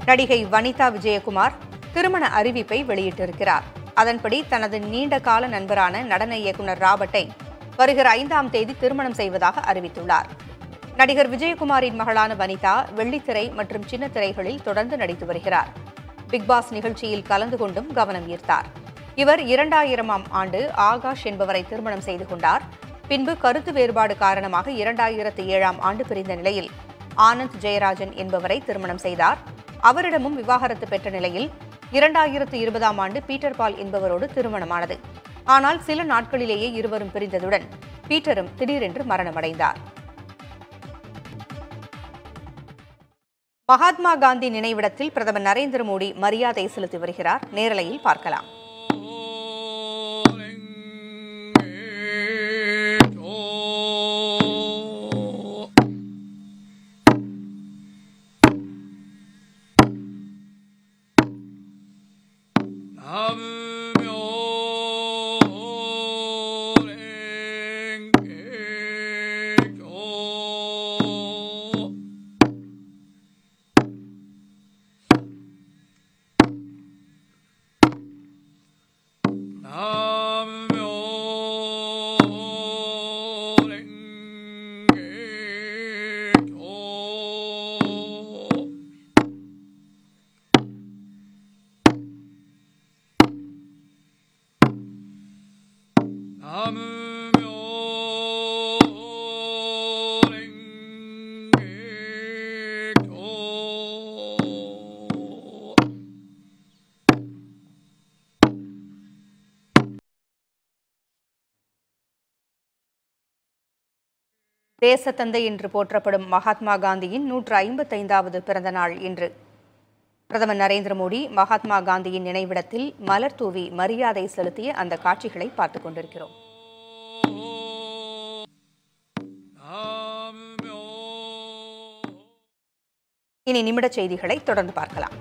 நடிகை வனிதா விஜயகுமார் திருமண அறிவிப்பை வெளியிட்டிருக்கிறார் அதன்படி தனது நீண்ட கால நண்பரான நடன இயக்குனர் ராபர்ட்டை வருகிற ஐந்தாம் தேதி திருமணம் செய்வதாக அறிவித்துள்ளார் நடிகர் விஜயகுமாரின் மகளான வனிதா வெள்ளித்திரை மற்றும் சின்ன திரைகளில் தொடர்ந்து நடித்து வருகிறார் பிக்பாஸ் நிகழ்ச்சியில் கலந்து கொண்டும் கவனம் ஈர்த்தார் இவர் இரண்டாயிரமாம் ஆண்டு ஆகாஷ் என்பவரை திருமணம் செய்து கொண்டார் பின்பு கருத்து வேறுபாடு காரணமாக இரண்டாயிரத்து ஏழாம் ஆண்டு பிரிந்த நிலையில் ஆனந்த் ஜெயராஜன் என்பவரை திருமணம் செய்தார் அவரிடமும் விவாகரத்து பெற்ற நிலையில் இரண்டாயிரத்து இருபதாம் ஆண்டு பீட்டர் பால் என்பவரோடு திருமணமானது ஆனால் சில நாட்களிலேயே இருவரும் பிரிந்ததுடன் பீட்டரும் திடீரென்று மரணமடைந்தார் மகாத்மா காந்தி நினைவிடத்தில் பிரதமர் நரேந்திர மோடி மரியாதை செலுத்தி வருகிறார் நேரலையில் பார்க்கலாம் தேசத்தந்தை என்று போற்றப்படும் மகாத்மா காந்தியின் நூற்று ஐம்பத்தைந்தாவது பிறந்த நாள் இன்று பிரதமர் நரேந்திர மோடி மகாத்மா காந்தியின் நினைவிடத்தில் மலர் தூவி மரியாதை செலுத்திய அந்த காட்சிகளை பார்த்துக் கொண்டிருக்கிறோம் இனி நிமிடச் செய்திகளை தொடர்ந்து பார்க்கலாம்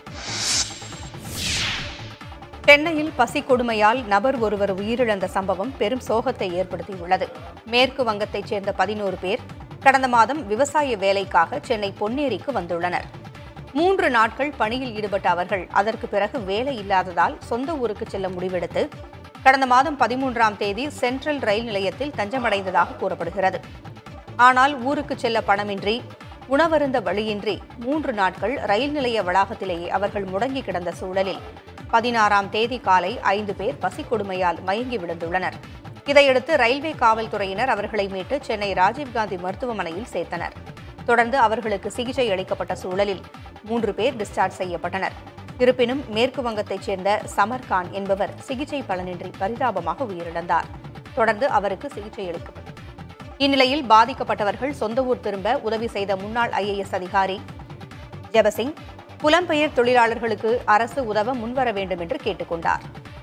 சென்னையில் பசி கொடுமையால் நபர் ஒருவர் உயிரிழந்த சம்பவம் பெரும் சோகத்தை ஏற்படுத்தியுள்ளது மேற்கு வங்கத்தைச் சேர்ந்த பதினோரு பேர் கடந்த மாதம் விவசாய வேலைக்காக சென்னை பொன்னேரிக்கு வந்துள்ளனர் மூன்று நாட்கள் பணியில் ஈடுபட்ட அவர்கள் அதற்கு பிறகு வேலை இல்லாததால் சொந்த ஊருக்கு செல்ல முடிவெடுத்து கடந்த மாதம் பதிமூன்றாம் தேதி சென்ட்ரல் ரயில் நிலையத்தில் தஞ்சமடைந்ததாக கூறப்படுகிறது ஆனால் ஊருக்கு செல்ல பணமின்றி உணவருந்த வழியின்றி மூன்று நாட்கள் ரயில் நிலைய வளாகத்திலேயே அவர்கள் முடங்கி கிடந்த சூழலில் பதினாறாம் தேதி காலை ஐந்து பேர் பசி கொடுமையால் மயங்கி விழுந்துள்ளனர் இதையடுத்து ரயில்வே காவல்துறையினர் அவர்களை மீட்டு சென்னை ராஜீவ்காந்தி மருத்துவமனையில் சேர்த்தனர் தொடர்ந்து அவர்களுக்கு சிகிச்சை அளிக்கப்பட்ட சூழலில் மூன்று பேர் டிஸ்சார்ஜ் செய்யப்பட்டனர் இருப்பினும் மேற்கு வங்கத்தைச் சேர்ந்த சமர் கான் என்பவர் சிகிச்சை பலனின்றி பரிதாபமாக உயிரிழந்தார் தொடர்ந்து அவருக்கு சிகிச்சை அளிக்கப்பட்டது இந்நிலையில் பாதிக்கப்பட்டவர்கள் சொந்த ஊர் திரும்ப உதவி செய்த முன்னாள் ஐஏஎஸ் அதிகாரி ஜெபசிங் புலம்பெயர் தொழிலாளர்களுக்கு அரசு உதவ முன்வர வேண்டும் என்று கேட்டுக்கொண்டார்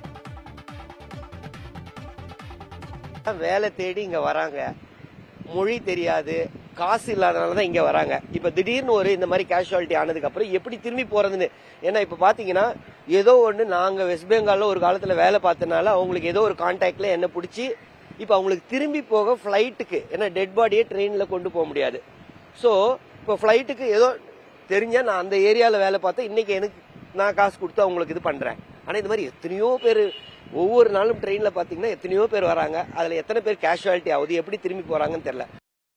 வேலை தேடி இங்க வராங்க மொழி தெரியாது காசு இல்லாதனால தான் இங்க வராங்க இப்ப திடீர்னு ஒரு இந்த மாதிரி கேஷுவாலிட்டி ஆனதுக்கு அப்புறம் எப்படி திரும்பி போறதுன்னு ஏன்னா இப்ப பாத்தீங்கன்னா ஏதோ ஒண்ணு நாங்க வெஸ்ட் பெங்கால்ல ஒரு காலத்துல வேலை பார்த்தனால அவங்களுக்கு ஏதோ ஒரு கான்டாக்ட்ல என்ன பிடிச்சி இப்ப அவங்களுக்கு திரும்பி போக ஃபிளைட்டுக்கு ஏன்னா டெட் பாடியே ட்ரெயின்ல கொண்டு போக முடியாது சோ இப்போ ஃபிளைட்டுக்கு ஏதோ தெரிஞ்சா நான் அந்த ஏரியால வேலை பார்த்தா இன்னைக்கு எனக்கு நான் காசு கொடுத்து அவங்களுக்கு இது பண்றேன் ஆனா இந்த மாதிரி எத்தனையோ பேர் ஒவ்வொரு நாளும் ட்ரெயின்ல பாத்தீங்கன்னா எத்தனையோ பேர் வராங்க அதுல எத்தனை பேர் கேஷுவாலிட்டி ஆகுது எப்படி திரும்பி போறாங்கன்னு தெரியல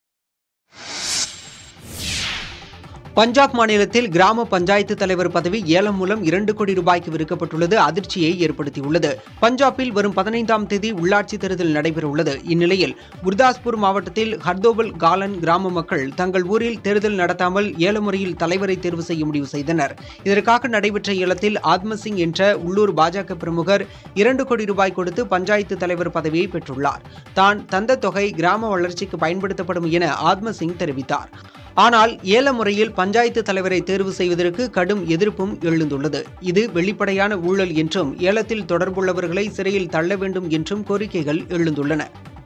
பஞ்சாப் மாநிலத்தில் கிராம பஞ்சாயத்து தலைவர் பதவி ஏலம் மூலம் இரண்டு கோடி ரூபாய்க்கு விற்கப்பட்டுள்ளது அதிர்ச்சியை ஏற்படுத்தியுள்ளது பஞ்சாபில் வரும் பதினைந்தாம் தேதி உள்ளாட்சி தேர்தல் நடைபெறவுள்ளது இந்நிலையில் குர்தாஸ்பூர் மாவட்டத்தில் ஹர்தோபல் காலன் கிராம மக்கள் தங்கள் ஊரில் தேர்தல் நடத்தாமல் ஏல முறையில் தலைவரை தேர்வு செய்ய முடிவு செய்தனர் இதற்காக நடைபெற்ற ஏலத்தில் ஆத்ம சிங் என்ற உள்ளூர் பாஜக பிரமுகர் இரண்டு கோடி ரூபாய் கொடுத்து பஞ்சாயத்து தலைவர் பதவியை பெற்றுள்ளார் தான் தந்த தொகை கிராம வளர்ச்சிக்கு பயன்படுத்தப்படும் என ஆத்ம சிங் தெரிவித்தார் ஆனால் ஏல முறையில் பஞ்சாயத்து தலைவரை தேர்வு செய்வதற்கு கடும் எதிர்ப்பும் எழுந்துள்ளது இது வெளிப்படையான ஊழல் என்றும் ஏலத்தில் தொடர்புள்ளவர்களை சிறையில் தள்ள வேண்டும் என்றும் கோரிக்கைகள் எழுந்துள்ளன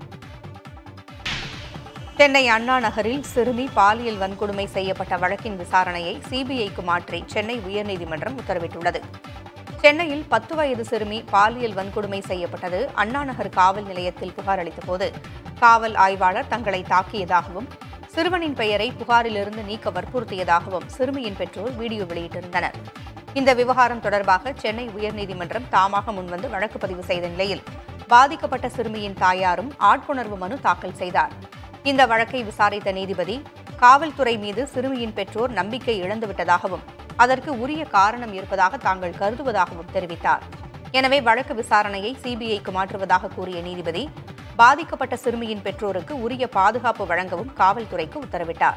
சென்னை அண்ணா நகரில் சிறுமி பாலியல் வன்கொடுமை செய்யப்பட்ட வழக்கின் விசாரணையை சிபிஐக்கு மாற்றி சென்னை உயர்நீதிமன்றம் உத்தரவிட்டுள்ளது சென்னையில் பத்து வயது சிறுமி பாலியல் வன்கொடுமை செய்யப்பட்டது அண்ணா நகர் காவல் நிலையத்தில் புகார் அளித்தபோது காவல் ஆய்வாளர் தங்களை தாக்கியதாகவும் சிறுவனின் பெயரை புகாரிலிருந்து நீக்க வற்புறுத்தியதாகவும் சிறுமியின் பெற்றோர் வீடியோ வெளியிட்டிருந்தனர் இந்த விவகாரம் தொடர்பாக சென்னை உயர்நீதிமன்றம் தாமாக முன்வந்து வழக்கு பதிவு செய்த நிலையில் பாதிக்கப்பட்ட சிறுமியின் தாயாரும் ஆட்கொணர்வு மனு தாக்கல் செய்தார் இந்த வழக்கை விசாரித்த நீதிபதி காவல்துறை மீது சிறுமியின் பெற்றோர் நம்பிக்கை இழந்துவிட்டதாகவும் அதற்கு உரிய காரணம் இருப்பதாக தாங்கள் கருதுவதாகவும் தெரிவித்தார் எனவே வழக்கு விசாரணையை சிபிஐக்கு மாற்றுவதாக கூறிய நீதிபதி பாதிக்கப்பட்ட சிறுமியின் பெற்றோருக்கு உரிய பாதுகாப்பு வழங்கவும் காவல்துறைக்கு உத்தரவிட்டார்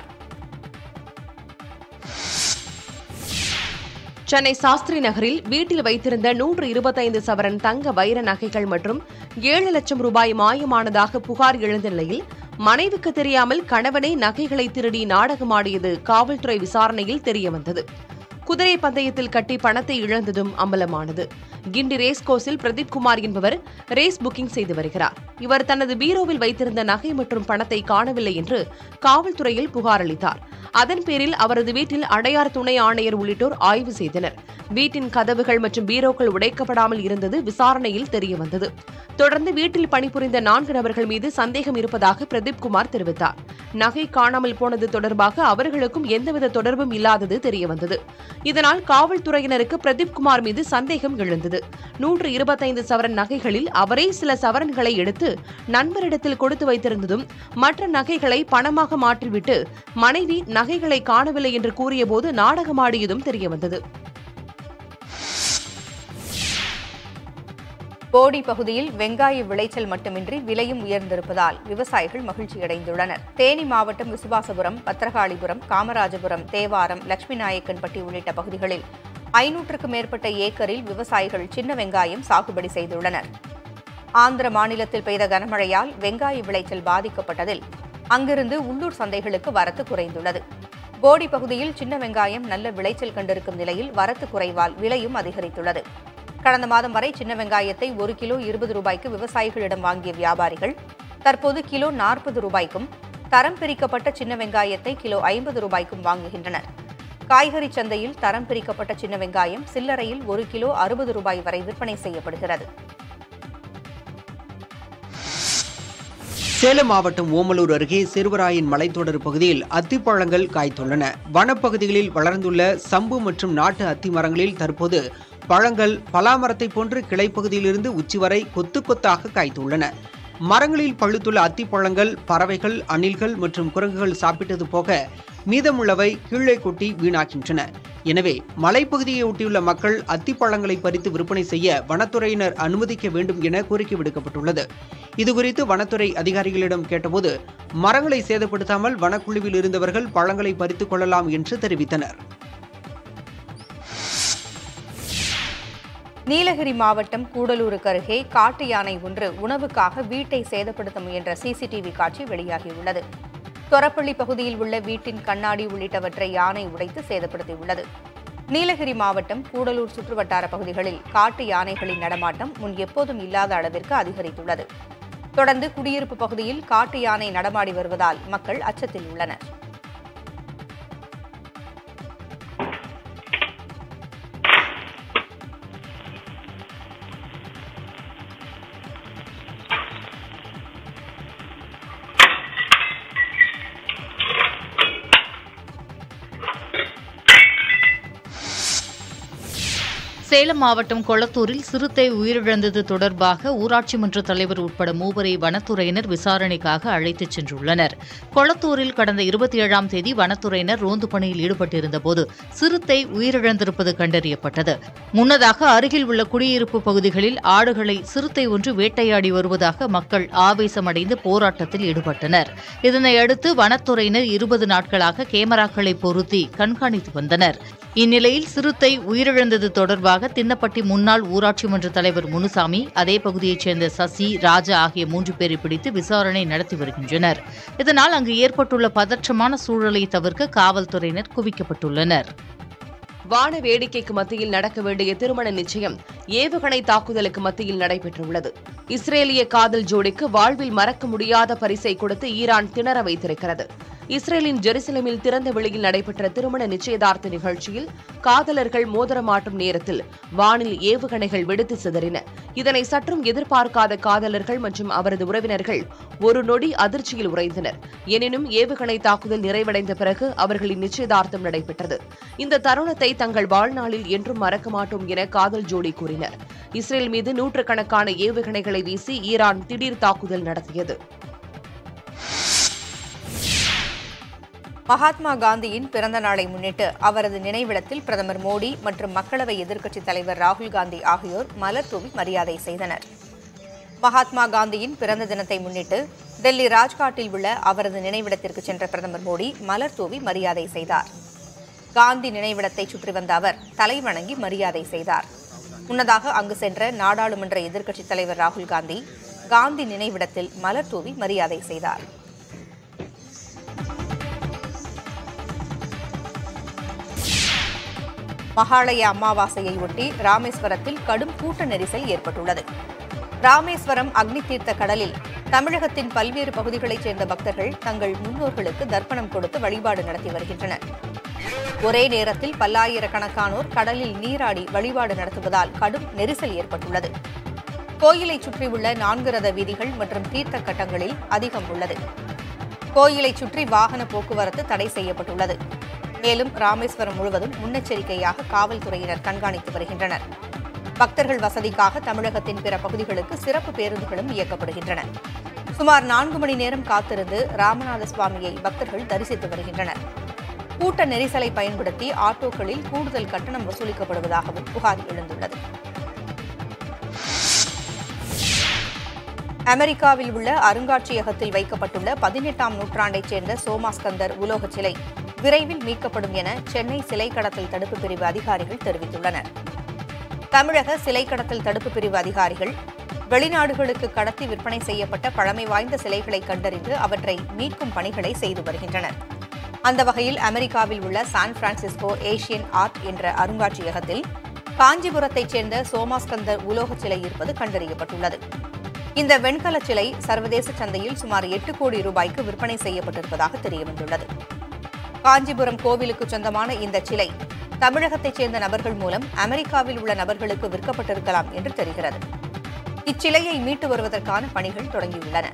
சென்னை சாஸ்திரி நகரில் வீட்டில் வைத்திருந்த நூற்று இருபத்தைந்து சவரன் தங்க வைர நகைகள் மற்றும் ஏழு லட்சம் ரூபாய் மாயமானதாக புகார் எழுந்த நிலையில் மனைவிக்கு தெரியாமல் கணவனே நகைகளை திருடி நாடகமாடியது காவல்துறை விசாரணையில் தெரியவந்தது குதிரை பந்தயத்தில் கட்டி பணத்தை இழந்ததும் அம்பலமானது கிண்டி ரேஸ் கோர்ஸில் பிரதீப் குமார் என்பவர் ரேஸ் புக்கிங் செய்து வருகிறார் இவர் தனது பீரோவில் வைத்திருந்த நகை மற்றும் பணத்தை காணவில்லை என்று காவல்துறையில் புகார் அளித்தார் அதன் பேரில் அவரது வீட்டில் அடையார் துணை ஆணையர் உள்ளிட்டோர் ஆய்வு செய்தனர் வீட்டின் கதவுகள் மற்றும் பீரோக்கள் உடைக்கப்படாமல் இருந்தது விசாரணையில் தெரியவந்தது தொடர்ந்து வீட்டில் பணிபுரிந்த நான்கு நபர்கள் மீது சந்தேகம் இருப்பதாக பிரதீப் குமார் தெரிவித்தார் நகை காணாமல் போனது தொடர்பாக அவர்களுக்கும் எந்தவித தொடர்பும் இல்லாதது தெரியவந்தது இதனால் காவல்துறையினருக்கு பிரதீப் குமார் மீது சந்தேகம் எழுந்தது நூற்று இருபத்தைந்து சவரன் நகைகளில் அவரே சில சவரன்களை எடுத்து நண்பரிடத்தில் கொடுத்து வைத்திருந்ததும் மற்ற நகைகளை பணமாக மாற்றிவிட்டு மனைவி நகைகளை காணவில்லை என்று கூறியபோது நாடகமாடியதும் தெரியவந்தது போடி பகுதியில் வெங்காய விளைச்சல் மட்டுமின்றி விலையும் உயர்ந்திருப்பதால் விவசாயிகள் மகிழ்ச்சியடைந்துள்ளனர் தேனி மாவட்டம் விசுவாசபுரம் பத்திரகாளிபுரம் காமராஜபுரம் தேவாரம் லட்சுமி நாயக்கன்பட்டி உள்ளிட்ட பகுதிகளில் ஐநூற்றுக்கும் மேற்பட்ட ஏக்கரில் விவசாயிகள் சின்ன வெங்காயம் சாகுபடி செய்துள்ளனர் ஆந்திர மாநிலத்தில் பெய்த கனமழையால் வெங்காய விளைச்சல் பாதிக்கப்பட்டதில் அங்கிருந்து உள்ளூர் சந்தைகளுக்கு வரத்து குறைந்துள்ளது போடி பகுதியில் சின்ன வெங்காயம் நல்ல விளைச்சல் கண்டிருக்கும் நிலையில் வரத்து குறைவால் விலையும் அதிகரித்துள்ளது கடந்த மாதம் வரை சின்ன வெங்காயத்தை ஒரு கிலோ இருபது ரூபாய்க்கு விவசாயிகளிடம் வாங்கிய வியாபாரிகள் தற்போது கிலோ நாற்பது ரூபாய்க்கும் தரம் பிரிக்கப்பட்ட சின்ன வெங்காயத்தை கிலோ ஐம்பது ரூபாய்க்கும் வாங்குகின்றனர் காய்கறி சந்தையில் தரம் பிரிக்கப்பட்ட சின்ன வெங்காயம் சில்லறையில் ஒரு கிலோ அறுபது ரூபாய் வரை விற்பனை செய்யப்படுகிறது சேலம் மாவட்டம் ஓமலூர் அருகே சிறுவராயன் மலைத்தொடர் பகுதியில் அத்திப்பழங்கள் காய்த்துள்ளன வனப்பகுதிகளில் வளர்ந்துள்ள சம்பு மற்றும் நாட்டு அத்தி மரங்களில் தற்போது பழங்கள் பலாமரத்தை போன்று கிளைப்பகுதியிலிருந்து உச்சி வரை கொத்து கொத்தாக காய்த்துள்ளன மரங்களில் பழுத்துள்ள அத்திப்பழங்கள் பறவைகள் அணில்கள் மற்றும் குரங்குகள் சாப்பிட்டது போக மீதமுள்ளவை கீழே கொட்டி வீணாகின்றன எனவே மலைப்பகுதியை ஒட்டியுள்ள மக்கள் அத்திப்பழங்களை பறித்து விற்பனை செய்ய வனத்துறையினர் அனுமதிக்க வேண்டும் என கோரிக்கை விடுக்கப்பட்டுள்ளது இதுகுறித்து வனத்துறை அதிகாரிகளிடம் கேட்டபோது மரங்களை சேதப்படுத்தாமல் வனக்குழுவில் இருந்தவர்கள் பழங்களை பறித்துக் கொள்ளலாம் என்று தெரிவித்தனர் நீலகிரி மாவட்டம் கூடலூருக்கு அருகே காட்டு யானை ஒன்று உணவுக்காக வீட்டை சேதப்படுத்த முயன்ற சிசிடிவி காட்சி வெளியாகியுள்ளது தொரப்பள்ளி பகுதியில் உள்ள வீட்டின் கண்ணாடி உள்ளிட்டவற்றை யானை உடைத்து சேதப்படுத்தியுள்ளது நீலகிரி மாவட்டம் கூடலூர் சுற்றுவட்டார பகுதிகளில் காட்டு யானைகளின் நடமாட்டம் முன் எப்போதும் இல்லாத அளவிற்கு அதிகரித்துள்ளது தொடர்ந்து குடியிருப்பு பகுதியில் காட்டு யானை நடமாடி வருவதால் மக்கள் அச்சத்தில் உள்ளனர் சேலம் மாவட்டம் கொளத்தூரில் சிறுத்தை உயிரிழந்தது தொடர்பாக ஊராட்சி மன்ற தலைவர் உட்பட மூவரை வனத்துறையினர் விசாரணைக்காக அழைத்துச் சென்றுள்ளனர் கொளத்தூரில் கடந்த இருபத்தி ஏழாம் தேதி வனத்துறையினர் ரோந்து பணியில் ஈடுபட்டிருந்தபோது சிறுத்தை உயிரிழந்திருப்பது கண்டறியப்பட்டது முன்னதாக அருகில் உள்ள குடியிருப்பு பகுதிகளில் ஆடுகளை சிறுத்தை ஒன்று வேட்டையாடி வருவதாக மக்கள் ஆவேசமடைந்து போராட்டத்தில் ஈடுபட்டனர் இதனையடுத்து வனத்துறையினர் இருபது நாட்களாக கேமராக்களை பொருத்தி கண்காணித்து வந்தனர் இந்நிலையில் சிறுத்தை உயிரிழந்தது தொடர்பாக தின்னப்பட்டி முன்னாள் ஊராட்சி மன்ற தலைவர் முனுசாமி அதே பகுதியைச் சேர்ந்த சசி ராஜா ஆகிய மூன்று பேரை பிடித்து விசாரணை நடத்தி வருகின்றனர் இதனால் அங்கு ஏற்பட்டுள்ள பதற்றமான சூழலை தவிர்க்க காவல்துறையினர் குவிக்கப்பட்டுள்ளனர் வான வேடிக்கைக்கு மத்தியில் நடக்க வேண்டிய திருமண நிச்சயம் ஏவுகணை தாக்குதலுக்கு மத்தியில் நடைபெற்றுள்ளது இஸ்ரேலிய காதல் ஜோடிக்கு வாழ்வில் மறக்க முடியாத பரிசை கொடுத்து ஈரான் திணற வைத்திருக்கிறது இஸ்ரேலின் ஜெருசலேமில் திறந்த வெளியில் நடைபெற்ற திருமண நிச்சயதார்த்த நிகழ்ச்சியில் காதலர்கள் மோதிரமாட்டும் நேரத்தில் வானில் ஏவுகணைகள் வெடித்து சிதறின இதனை சற்றும் எதிர்பார்க்காத காதலர்கள் மற்றும் அவரது உறவினர்கள் ஒரு நொடி அதிர்ச்சியில் உறைந்தனர் எனினும் ஏவுகணை தாக்குதல் நிறைவடைந்த பிறகு அவர்களின் நிச்சயதார்த்தம் நடைபெற்றது இந்த தருணத்தை தங்கள் வாழ்நாளில் என்றும் மறக்க மாட்டோம் என காதல் ஜோடி கூறினர் இஸ்ரேல் மீது நூற்றுக்கணக்கான ஏவுகணைகளை வீசி ஈரான் திடீர் தாக்குதல் நடத்தியது மகாத்மா காந்தியின் பிறந்த நாளை முன்னிட்டு அவரது நினைவிடத்தில் பிரதமர் மோடி மற்றும் மக்களவை எதிர்க்கட்சித் தலைவர் ராகுல் காந்தி ஆகியோர் மலர் தூவி மரியாதை செய்தனர் மகாத்மா காந்தியின் பிறந்த தினத்தை முன்னிட்டு டெல்லி ராஜ்காட்டில் உள்ள அவரது நினைவிடத்திற்கு சென்ற பிரதமர் மோடி மலர் தூவி மரியாதை செய்தார் காந்தி நினைவிடத்தை சுற்றி வந்த அவர் தலைவணங்கி மரியாதை செய்தார் முன்னதாக அங்கு சென்ற நாடாளுமன்ற எதிர்க்கட்சித் தலைவர் ராகுல் காந்தி காந்தி நினைவிடத்தில் மலர் தூவி மரியாதை செய்தார் மகாலய அமாவாசையை ஒட்டி ராமேஸ்வரத்தில் கடும் கூட்ட நெரிசல் ஏற்பட்டுள்ளது ராமேஸ்வரம் அக்னி தீர்த்த கடலில் தமிழகத்தின் பல்வேறு பகுதிகளைச் சேர்ந்த பக்தர்கள் தங்கள் முன்னோர்களுக்கு தர்ப்பணம் கொடுத்து வழிபாடு நடத்தி வருகின்றனர் ஒரே நேரத்தில் பல்லாயிரக்கணக்கானோர் கடலில் நீராடி வழிபாடு நடத்துவதால் கடும் நெரிசல் ஏற்பட்டுள்ளது கோயிலை சுற்றியுள்ள நான்கு ரத வீதிகள் மற்றும் தீர்த்த கட்டங்களில் அதிகம் உள்ளது கோயிலை சுற்றி வாகன போக்குவரத்து தடை செய்யப்பட்டுள்ளது மேலும் ராமேஸ்வரம் முழுவதும் முன்னெச்சரிக்கையாக காவல்துறையினர் கண்காணித்து வருகின்றனர் பக்தர்கள் வசதிக்காக தமிழகத்தின் பிற பகுதிகளுக்கு சிறப்பு பேருந்துகளும் இயக்கப்படுகின்றன சுமார் நான்கு மணி நேரம் காத்திருந்து ராமநாத சுவாமியை பக்தர்கள் தரிசித்து வருகின்றனர் கூட்ட நெரிசலை பயன்படுத்தி ஆட்டோக்களில் கூடுதல் கட்டணம் வசூலிக்கப்படுவதாகவும் புகார் எழுந்துள்ளது அமெரிக்காவில் உள்ள அருங்காட்சியகத்தில் வைக்கப்பட்டுள்ள பதினெட்டாம் நூற்றாண்டைச் சேர்ந்த சோமாஸ்கந்தர் உலோகச் சிலை விரைவில் மீட்கப்படும் என சென்னை சிலை கடத்தல் தடுப்பு பிரிவு அதிகாரிகள் தெரிவித்துள்ளனர் தமிழக சிலை கடத்தல் தடுப்பு பிரிவு அதிகாரிகள் வெளிநாடுகளுக்கு கடத்தி விற்பனை செய்யப்பட்ட பழமை வாய்ந்த சிலைகளை கண்டறிந்து அவற்றை மீட்கும் பணிகளை செய்து வருகின்றனர் அந்த வகையில் அமெரிக்காவில் உள்ள சான் பிரான்சிஸ்கோ ஏசியன் ஆர்ட் என்ற அருங்காட்சியகத்தில் காஞ்சிபுரத்தைச் சேர்ந்த சோமாஸ்கந்தர் உலோகச் சிலை இருப்பது கண்டறியப்பட்டுள்ளது இந்த வெண்கல சிலை சர்வதேச சந்தையில் சுமார் எட்டு கோடி ரூபாய்க்கு விற்பனை செய்யப்பட்டிருப்பதாக தெரியவந்துள்ளது காஞ்சிபுரம் கோவிலுக்கு சொந்தமான இந்த சிலை தமிழகத்தைச் சேர்ந்த நபர்கள் மூலம் அமெரிக்காவில் உள்ள நபர்களுக்கு விற்கப்பட்டிருக்கலாம் என்று தெரிகிறது இச்சிலையை மீட்டு வருவதற்கான பணிகள் தொடங்கியுள்ளன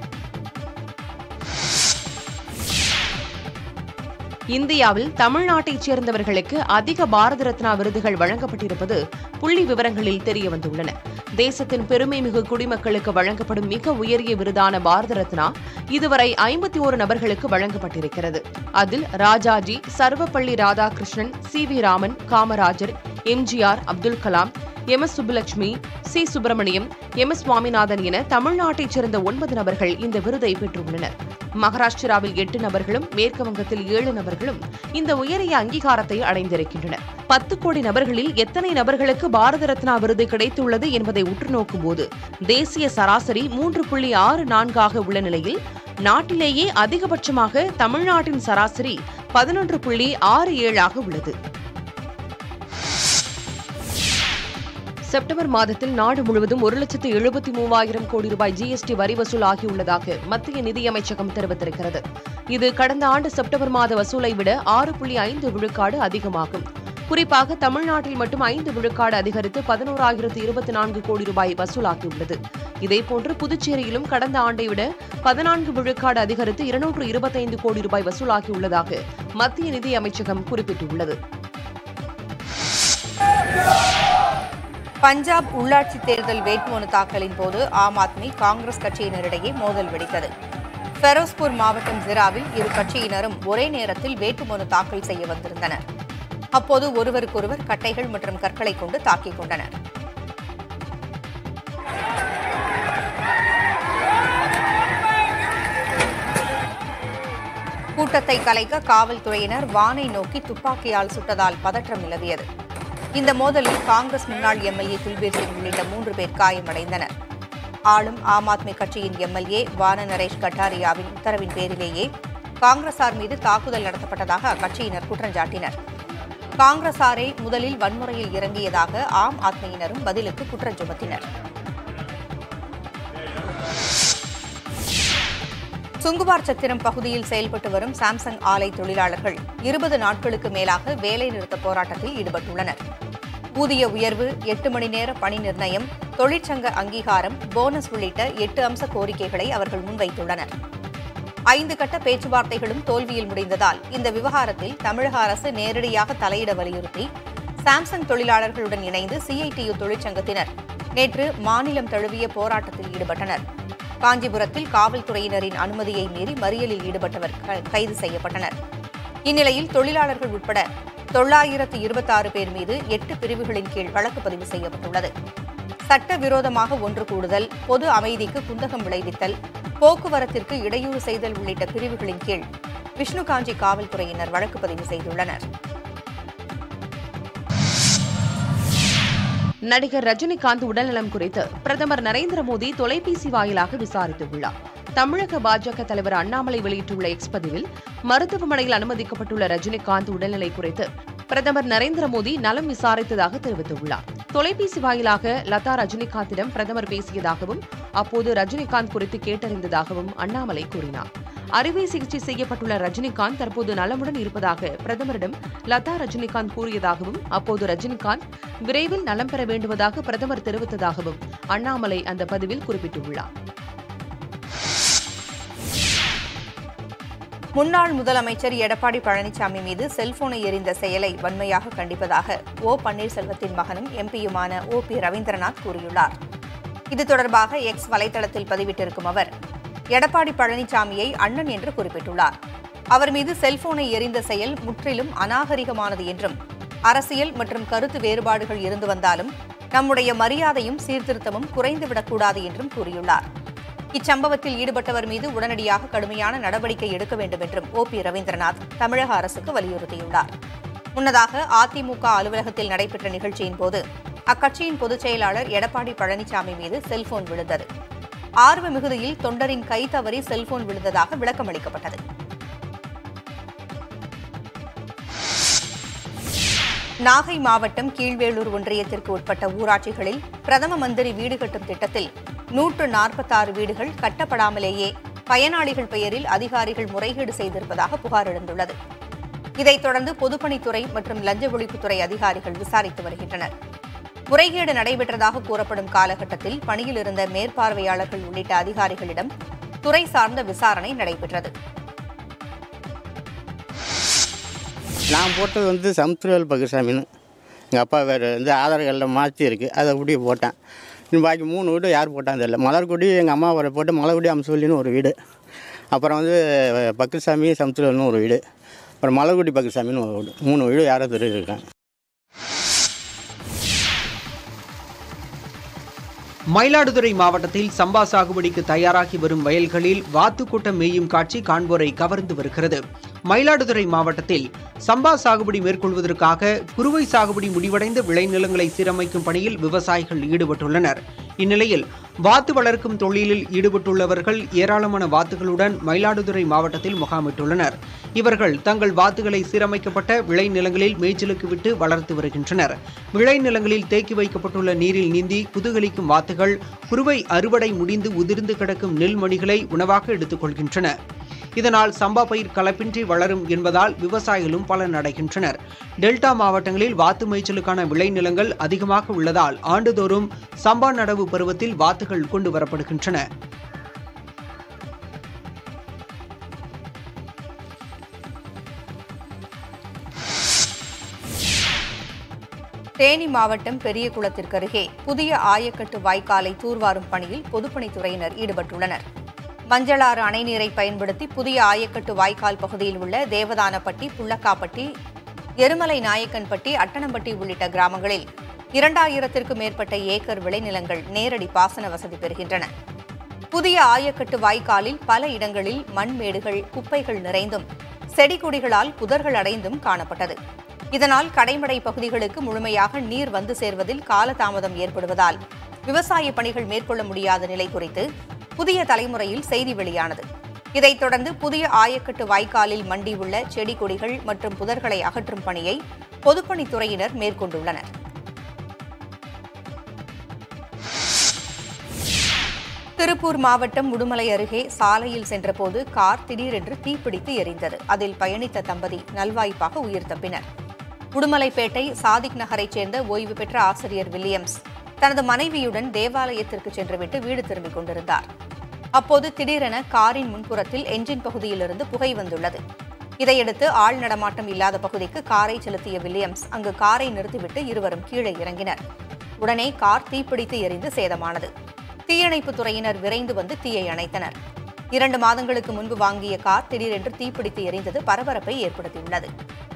இந்தியாவில் தமிழ்நாட்டைச் சேர்ந்தவர்களுக்கு அதிக பாரத ரத்னா விருதுகள் வழங்கப்பட்டிருப்பது புள்ளி விவரங்களில் தெரியவந்துள்ளன தேசத்தின் பெருமைமிகு குடிமக்களுக்கு வழங்கப்படும் மிக உயரிய விருதான பாரத ரத்னா இதுவரை ஐம்பத்தி ஓரு நபர்களுக்கு வழங்கப்பட்டிருக்கிறது அதில் Rajaji Sarvepalli Radhakrishnan C V Raman Kamarajar MGR Abdul Kalam M S Subbulakshmi C Subramaniam M S Swaminathan என தமிழ்நாட்டைச் சேர்ந்த ஒன்பது நபர்கள் இந்த விருதை பெற்றுள்ளனர் மகாராஷ்டிராவில் எட்டு நபர்களும் மேற்கு வங்கத்தில் ஏழு நபர்களும் இந்த உயரிய அங்கீகாரத்தை அடைந்திருக்கின்றனர் பத்து கோடி நபர்களில் எத்தனை நபர்களுக்கு பாரத ரத்னா விருது கிடைத்துள்ளது என்பதை உற்று நோக்கும்போது தேசிய சராசரி மூன்று புள்ளி ஆறு நான்காக உள்ள நிலையில் நாட்டிலேயே அதிகபட்சமாக தமிழ்நாட்டின் சராசரி பதினொன்று புள்ளி ஆறு ஏழாக உள்ளது செப்டம்பர் மாதத்தில் நாடு முழுவதும் ஒரு லட்சத்து எழுபத்தி மூவாயிரம் கோடி ரூபாய் ஜிஎஸ்டி வரி வசூல் ஆகியுள்ளதாக மத்திய நிதியமைச்சகம் தெரிவித்திருக்கிறது இது கடந்த ஆண்டு செப்டம்பர் மாத வசூலை விட ஆறு புள்ளி ஐந்து விழுக்காடு அதிகமாகும் குறிப்பாக தமிழ்நாட்டில் மட்டும் ஐந்து விழுக்காடு அதிகரித்து பதினோராயிரத்து இருபத்தி நான்கு கோடி ரூபாய் வசூலாகியுள்ளது இதேபோன்று புதுச்சேரியிலும் கடந்த ஆண்டை விட பதினான்கு விழுக்காடு அதிகரித்து இருநூற்று இருபத்தைந்து கோடி ரூபாய் வசூலாகியுள்ளதாக மத்திய நிதி அமைச்சகம் குறிப்பிட்டுள்ளது பஞ்சாப் உள்ளாட்சித் தேர்தல் வேட்புமனு தாக்கலின் போது ஆம் ஆத்மி காங்கிரஸ் கட்சியினரிடையே மோதல் வெடித்தது ஃபெரோஸ்பூர் மாவட்டம் ஜிராவில் இரு கட்சியினரும் ஒரே நேரத்தில் வேட்புமனு தாக்கல் செய்ய வந்திருந்தனர் அப்போது ஒருவருக்கொருவர் கட்டைகள் மற்றும் கற்களை கொண்டு தாக்கிக் கொண்டனர் கூட்டத்தை கலைக்க காவல்துறையினர் வானை நோக்கி துப்பாக்கியால் சுட்டதால் பதற்றம் நிலவியது இந்த மோதலில் காங்கிரஸ் முன்னாள் எம்எல்ஏ குல்பீர் சிங் உள்ளிட்ட மூன்று பேர் காயமடைந்தனர் ஆளும் ஆம் ஆத்மி கட்சியின் எம்எல்ஏ வான நரேஷ் கட்டாரியாவின் உத்தரவின் பேரிலேயே காங்கிரசார் மீது தாக்குதல் நடத்தப்பட்டதாக அக்கட்சியினர் குற்றஞ்சாட்டினர் காங்கிரசாரே முதலில் வன்முறையில் இறங்கியதாக ஆம் ஆத்மியினரும் பதிலுக்கு குற்றம் சுமத்தினர் சுங்குவார் சத்திரம் பகுதியில் செயல்பட்டு வரும் சாம்சங் ஆலை தொழிலாளர்கள் இருபது நாட்களுக்கு மேலாக வேலைநிறுத்த போராட்டத்தில் ஈடுபட்டுள்ளனர் ஊதிய உயர்வு எட்டு மணி நேர பணி நிர்ணயம் தொழிற்சங்க அங்கீகாரம் போனஸ் உள்ளிட்ட எட்டு அம்ச கோரிக்கைகளை அவர்கள் முன்வைத்துள்ளனர் ஐந்து கட்ட பேச்சுவார்த்தைகளும் தோல்வியில் முடிந்ததால் இந்த விவகாரத்தில் தமிழக அரசு நேரடியாக தலையிட வலியுறுத்தி சாம்சங் தொழிலாளர்களுடன் இணைந்து சிஐடியு தொழிற்சங்கத்தினர் நேற்று மாநிலம் தழுவிய போராட்டத்தில் ஈடுபட்டனர் காஞ்சிபுரத்தில் காவல்துறையினரின் அனுமதியை மீறி மறியலில் ஈடுபட்டவர் க- கைது செய்யப்பட்டனர் இந்நிலையில் தொழிலாளர்கள் உட்பட தொள்ளாயிரத்து இருபத்தாறு பேர் மீது எட்டு பிரிவுகளின் கீழ் வழக்கு பதிவு செய்யப்பட்டுள்ளது சட்டவிரோதமாக ஒன்று கூடுதல் பொது அமைதிக்கு குந்தகம் விளைவித்தல் போக்குவரத்திற்கு இடையூறு செய்தல் உள்ளிட்ட பிரிவுகளின் கீழ் விஷ்ணுகாஞ்சி காவல்துறையினர் வழக்கு பதிவு செய்துள்ளனர் நடிகர் ரஜினிகாந்த் உடல்நலம் குறித்து பிரதமர் நரேந்திர மோடி தொலைபேசி வாயிலாக விசாரித்துள்ளார் தமிழக பாஜக தலைவர் அண்ணாமலை வெளியிட்டுள்ள எக்ஸ் பதிவில் மருத்துவமனையில் அனுமதிக்கப்பட்டுள்ள ரஜினிகாந்த் உடல்நிலை குறித்து பிரதமர் நரேந்திர மோடி நலம் விசாரித்ததாக தெரிவித்துள்ளார் தொலைபேசி வாயிலாக லதா ரஜினிகாந்திடம் பிரதமர் பேசியதாகவும் அப்போது ரஜினிகாந்த் குறித்து கேட்டறிந்ததாகவும் அண்ணாமலை கூறினார் அறுவை சிகிச்சை செய்யப்பட்டுள்ள ரஜினிகாந்த் தற்போது நலமுடன் இருப்பதாக பிரதமரிடம் லதா ரஜினிகாந்த் கூறியதாகவும் அப்போது ரஜினிகாந்த் விரைவில் நலம் பெற வேண்டுவதாக பிரதமர் தெரிவித்ததாகவும் அண்ணாமலை அந்த பதிவில் குறிப்பிட்டுள்ளார் முன்னாள் முதலமைச்சர் எடப்பாடி பழனிசாமி மீது செல்போனை எறிந்த செயலை வன்மையாக கண்டிப்பதாக ஓ பன்னீர்செல்வத்தின் மகனும் எம்பியுமான ஓ பி ரவீந்திரநாத் கூறியுள்ளார் இது தொடர்பாக எக்ஸ் வலைதளத்தில் பதிவிட்டிருக்கும் அவர் எடப்பாடி பழனிசாமியை அண்ணன் என்று குறிப்பிட்டுள்ளார் அவர் மீது செல்போனை எறிந்த செயல் முற்றிலும் அநாகரிகமானது என்றும் அரசியல் மற்றும் கருத்து வேறுபாடுகள் இருந்து வந்தாலும் நம்முடைய மரியாதையும் சீர்திருத்தமும் குறைந்துவிடக்கூடாது என்றும் கூறியுள்ளார் இச்சம்பவத்தில் ஈடுபட்டவர் மீது உடனடியாக கடுமையான நடவடிக்கை எடுக்க வேண்டும் என்றும் ஓ பி ரவீந்திரநாத் தமிழக அரசுக்கு வலியுறுத்தியுள்ளார் முன்னதாக அதிமுக அலுவலகத்தில் நடைபெற்ற நிகழ்ச்சியின் போது அக்கட்சியின் பொதுச் செயலாளர் எடப்பாடி பழனிசாமி மீது செல்போன் விழுந்தது ஆர்வ மிகுதியில் தொண்டரின் கை தவறி செல்போன் விழுந்ததாக விளக்கமளிக்கப்பட்டது நாகை மாவட்டம் கீழ்வேளூர் ஒன்றியத்திற்கு உட்பட்ட ஊராட்சிகளில் பிரதம மந்திரி வீடு கட்டும் திட்டத்தில் நூற்று நாற்பத்தாறு வீடுகள் கட்டப்படாமலேயே பயனாளிகள் பெயரில் அதிகாரிகள் முறைகேடு செய்திருப்பதாக புகார் எழுந்துள்ளது இதைத் தொடர்ந்து பொதுப்பணித்துறை மற்றும் லஞ்ச ஒழிப்புத்துறை அதிகாரிகள் விசாரித்து வருகின்றனர் முறைகேடு நடைபெற்றதாக கூறப்படும் காலகட்டத்தில் பணியில் இருந்த மேற்பார்வையாளர்கள் உள்ளிட்ட அதிகாரிகளிடம் துறை சார்ந்த விசாரணை நடைபெற்றது நான் போட்டது வந்து சமுத்திரவேல் பகுசாமின்னு எங்கள் அப்பா வேறு வந்து ஆதார் கார்டில் மாற்றி இருக்குது அதை அப்படியே போட்டேன் இன்னும் பாக்கி மூணு வீடு யார் போட்டான்னு தெரியல மலர்குடி எங்கள் அம்மா வரை போட்டு மலர்குடி அம்சவல்லின்னு ஒரு வீடு அப்புறம் வந்து பக்குசாமி சமுத்திரவேல்னு ஒரு வீடு அப்புறம் மலர்குடி பக்குசாமின்னு ஒரு வீடு மூணு வீடு யாரோ தெரிஞ்சிருக்கேன் மயிலாடுதுறை மாவட்டத்தில் சம்பா சாகுபடிக்கு தயாராகி வரும் வயல்களில் வாத்துக்கூட்டம் மேயும் காட்சி காண்போரை கவர்ந்து வருகிறது மயிலாடுதுறை மாவட்டத்தில் சம்பா சாகுபடி மேற்கொள்வதற்காக குறுவை சாகுபடி முடிவடைந்த விளைநிலங்களை சீரமைக்கும் பணியில் விவசாயிகள் ஈடுபட்டுள்ளனர் இந்நிலையில் வாத்து வளர்க்கும் தொழிலில் ஈடுபட்டுள்ளவர்கள் ஏராளமான வாத்துகளுடன் மயிலாடுதுறை மாவட்டத்தில் முகாமிட்டுள்ளனர் இவர்கள் தங்கள் வாத்துகளை சீரமைக்கப்பட்ட விளைநிலங்களில் மேய்ச்சலுக்கு விட்டு வளர்த்து வருகின்றனர் விளைநிலங்களில் தேக்கி வைக்கப்பட்டுள்ள நீரில் நீந்தி குதூகலிக்கும் வாத்துகள் குறுவை அறுவடை முடிந்து உதிர்ந்து கிடக்கும் நெல்மணிகளை உணவாக எடுத்துக் கொள்கின்றன இதனால் சம்பா பயிர் கலப்பின்றி வளரும் என்பதால் விவசாயிகளும் பலன் அடைகின்றனர் டெல்டா மாவட்டங்களில் வாத்து மேய்ச்சலுக்கான விளைநிலங்கள் அதிகமாக உள்ளதால் ஆண்டுதோறும் சம்பா நடவு பருவத்தில் வாத்துகள் கொண்டு வரப்படுகின்றன தேனி மாவட்டம் பெரியகுளத்திற்கு அருகே புதிய ஆயக்கட்டு வாய்க்காலை தூர்வாரும் பணியில் பொதுப்பணித்துறையினர் ஈடுபட்டுள்ளனர் மஞ்சளாறு அணைநீரை பயன்படுத்தி புதிய ஆயக்கட்டு வாய்க்கால் பகுதியில் உள்ள தேவதானப்பட்டி புள்ளக்காப்பட்டி எருமலை நாயக்கன்பட்டி அட்டணம்பட்டி உள்ளிட்ட கிராமங்களில் இரண்டாயிரத்திற்கும் மேற்பட்ட ஏக்கர் விளைநிலங்கள் நேரடி பாசன வசதி பெறுகின்றன புதிய ஆயக்கட்டு வாய்க்காலில் பல இடங்களில் மண்மேடுகள் குப்பைகள் நிறைந்தும் செடி கொடிகளால் புதர்கள் அடைந்தும் காணப்பட்டது இதனால் கடைமடை பகுதிகளுக்கு முழுமையாக நீர் வந்து சேர்வதில் காலதாமதம் ஏற்படுவதால் விவசாய பணிகள் மேற்கொள்ள முடியாத நிலை குறித்து புதிய தலைமுறையில் செய்தி வெளியானது இதைத் தொடர்ந்து புதிய ஆயக்கட்டு வாய்க்காலில் மண்டி உள்ள செடி கொடிகள் மற்றும் புதர்களை அகற்றும் பணியை பொதுப்பணித்துறையினர் மேற்கொண்டுள்ளனர் திருப்பூர் மாவட்டம் உடுமலை அருகே சாலையில் சென்றபோது கார் திடீரென்று தீப்பிடித்து எரிந்தது அதில் பயணித்த தம்பதி நல்வாய்ப்பாக உயிர் தப்பினர் உடுமலைப்பேட்டை சாதிக் நகரைச் சேர்ந்த ஓய்வு பெற்ற ஆசிரியர் வில்லியம்ஸ் தனது மனைவியுடன் தேவாலயத்திற்கு சென்றுவிட்டு வீடு திரும்பிக் கொண்டிருந்தார் அப்போது திடீரென காரின் முன்புறத்தில் என்ஜின் பகுதியிலிருந்து புகை வந்துள்ளது இதையடுத்து ஆள் நடமாட்டம் இல்லாத பகுதிக்கு காரை செலுத்திய வில்லியம்ஸ் அங்கு காரை நிறுத்திவிட்டு இருவரும் கீழே இறங்கினர் உடனே கார் தீப்பிடித்து எரிந்து சேதமானது தீயணைப்புத் துறையினர் விரைந்து வந்து தீயை அணைத்தனர் இரண்டு மாதங்களுக்கு முன்பு வாங்கிய கார் திடீரென்று தீப்பிடித்து எரிந்தது பரபரப்பை ஏற்படுத்தியுள்ளது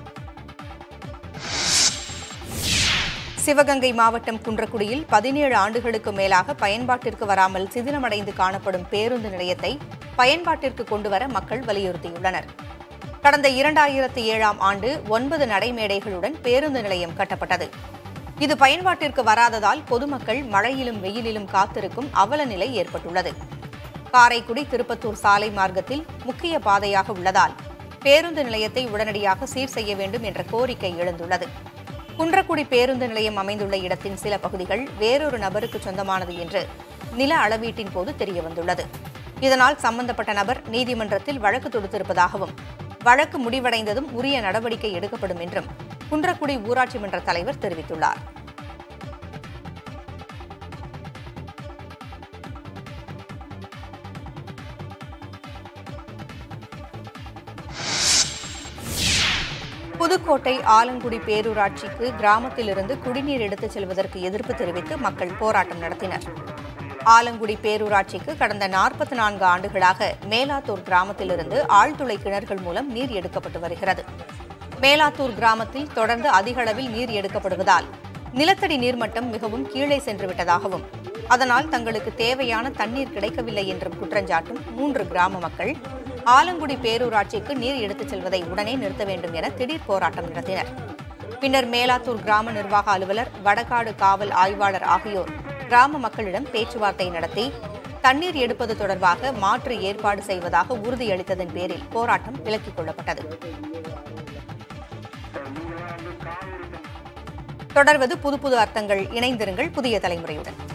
சிவகங்கை மாவட்டம் குன்றக்குடியில் பதினேழு ஆண்டுகளுக்கு மேலாக பயன்பாட்டிற்கு வராமல் சிதிலமடைந்து காணப்படும் பேருந்து நிலையத்தை பயன்பாட்டிற்கு கொண்டுவர மக்கள் வலியுறுத்தியுள்ளனர் கடந்த இரண்டாயிரத்தி ஏழாம் ஆண்டு ஒன்பது நடைமேடைகளுடன் பேருந்து நிலையம் கட்டப்பட்டது இது பயன்பாட்டிற்கு வராததால் பொதுமக்கள் மழையிலும் வெயிலிலும் காத்திருக்கும் அவல நிலை ஏற்பட்டுள்ளது காரைக்குடி திருப்பத்தூர் சாலை மார்க்கத்தில் முக்கிய பாதையாக உள்ளதால் பேருந்து நிலையத்தை உடனடியாக சீர் செய்ய வேண்டும் என்ற கோரிக்கை எழுந்துள்ளது குன்றக்குடி பேருந்து நிலையம் அமைந்துள்ள இடத்தின் சில பகுதிகள் வேறொரு நபருக்கு சொந்தமானது என்று நில அளவீட்டின் போது தெரியவந்துள்ளது இதனால் சம்பந்தப்பட்ட நபர் நீதிமன்றத்தில் வழக்கு தொடுத்திருப்பதாகவும் வழக்கு முடிவடைந்ததும் உரிய நடவடிக்கை எடுக்கப்படும் என்றும் குன்றக்குடி ஊராட்சி மன்ற தலைவர் தெரிவித்துள்ளார் புதுக்கோட்டை ஆலங்குடி பேரூராட்சிக்கு கிராமத்திலிருந்து குடிநீர் எடுத்துச் செல்வதற்கு எதிர்ப்பு தெரிவித்து மக்கள் போராட்டம் நடத்தினர் ஆலங்குடி பேரூராட்சிக்கு கடந்த நாற்பத்தி நான்கு ஆண்டுகளாக மேலாத்தூர் கிராமத்திலிருந்து ஆழ்துளை கிணறுகள் மூலம் நீர் எடுக்கப்பட்டு வருகிறது மேலாத்தூர் கிராமத்தில் தொடர்ந்து அதிக அளவில் நீர் எடுக்கப்படுவதால் நிலத்தடி நீர்மட்டம் மிகவும் கீழே சென்று விட்டதாகவும் அதனால் தங்களுக்கு தேவையான தண்ணீர் கிடைக்கவில்லை என்றும் குற்றஞ்சாட்டும் மூன்று கிராம மக்கள் ஆலங்குடி பேரூராட்சிக்கு நீர் எடுத்துச் செல்வதை உடனே நிறுத்த வேண்டும் என திடீர் போராட்டம் நடத்தினர் பின்னர் மேலாத்தூர் கிராம நிர்வாக அலுவலர் வடகாடு காவல் ஆய்வாளர் ஆகியோர் கிராம மக்களிடம் பேச்சுவார்த்தை நடத்தி தண்ணீர் எடுப்பது தொடர்பாக மாற்று ஏற்பாடு செய்வதாக உறுதியளித்ததன் பேரில் போராட்டம் விலக்கிக் கொள்ளப்பட்டது தொடர்வது புது புது அர்த்தங்கள் இணைந்திருங்கள் புதிய தலைமுறையுடன்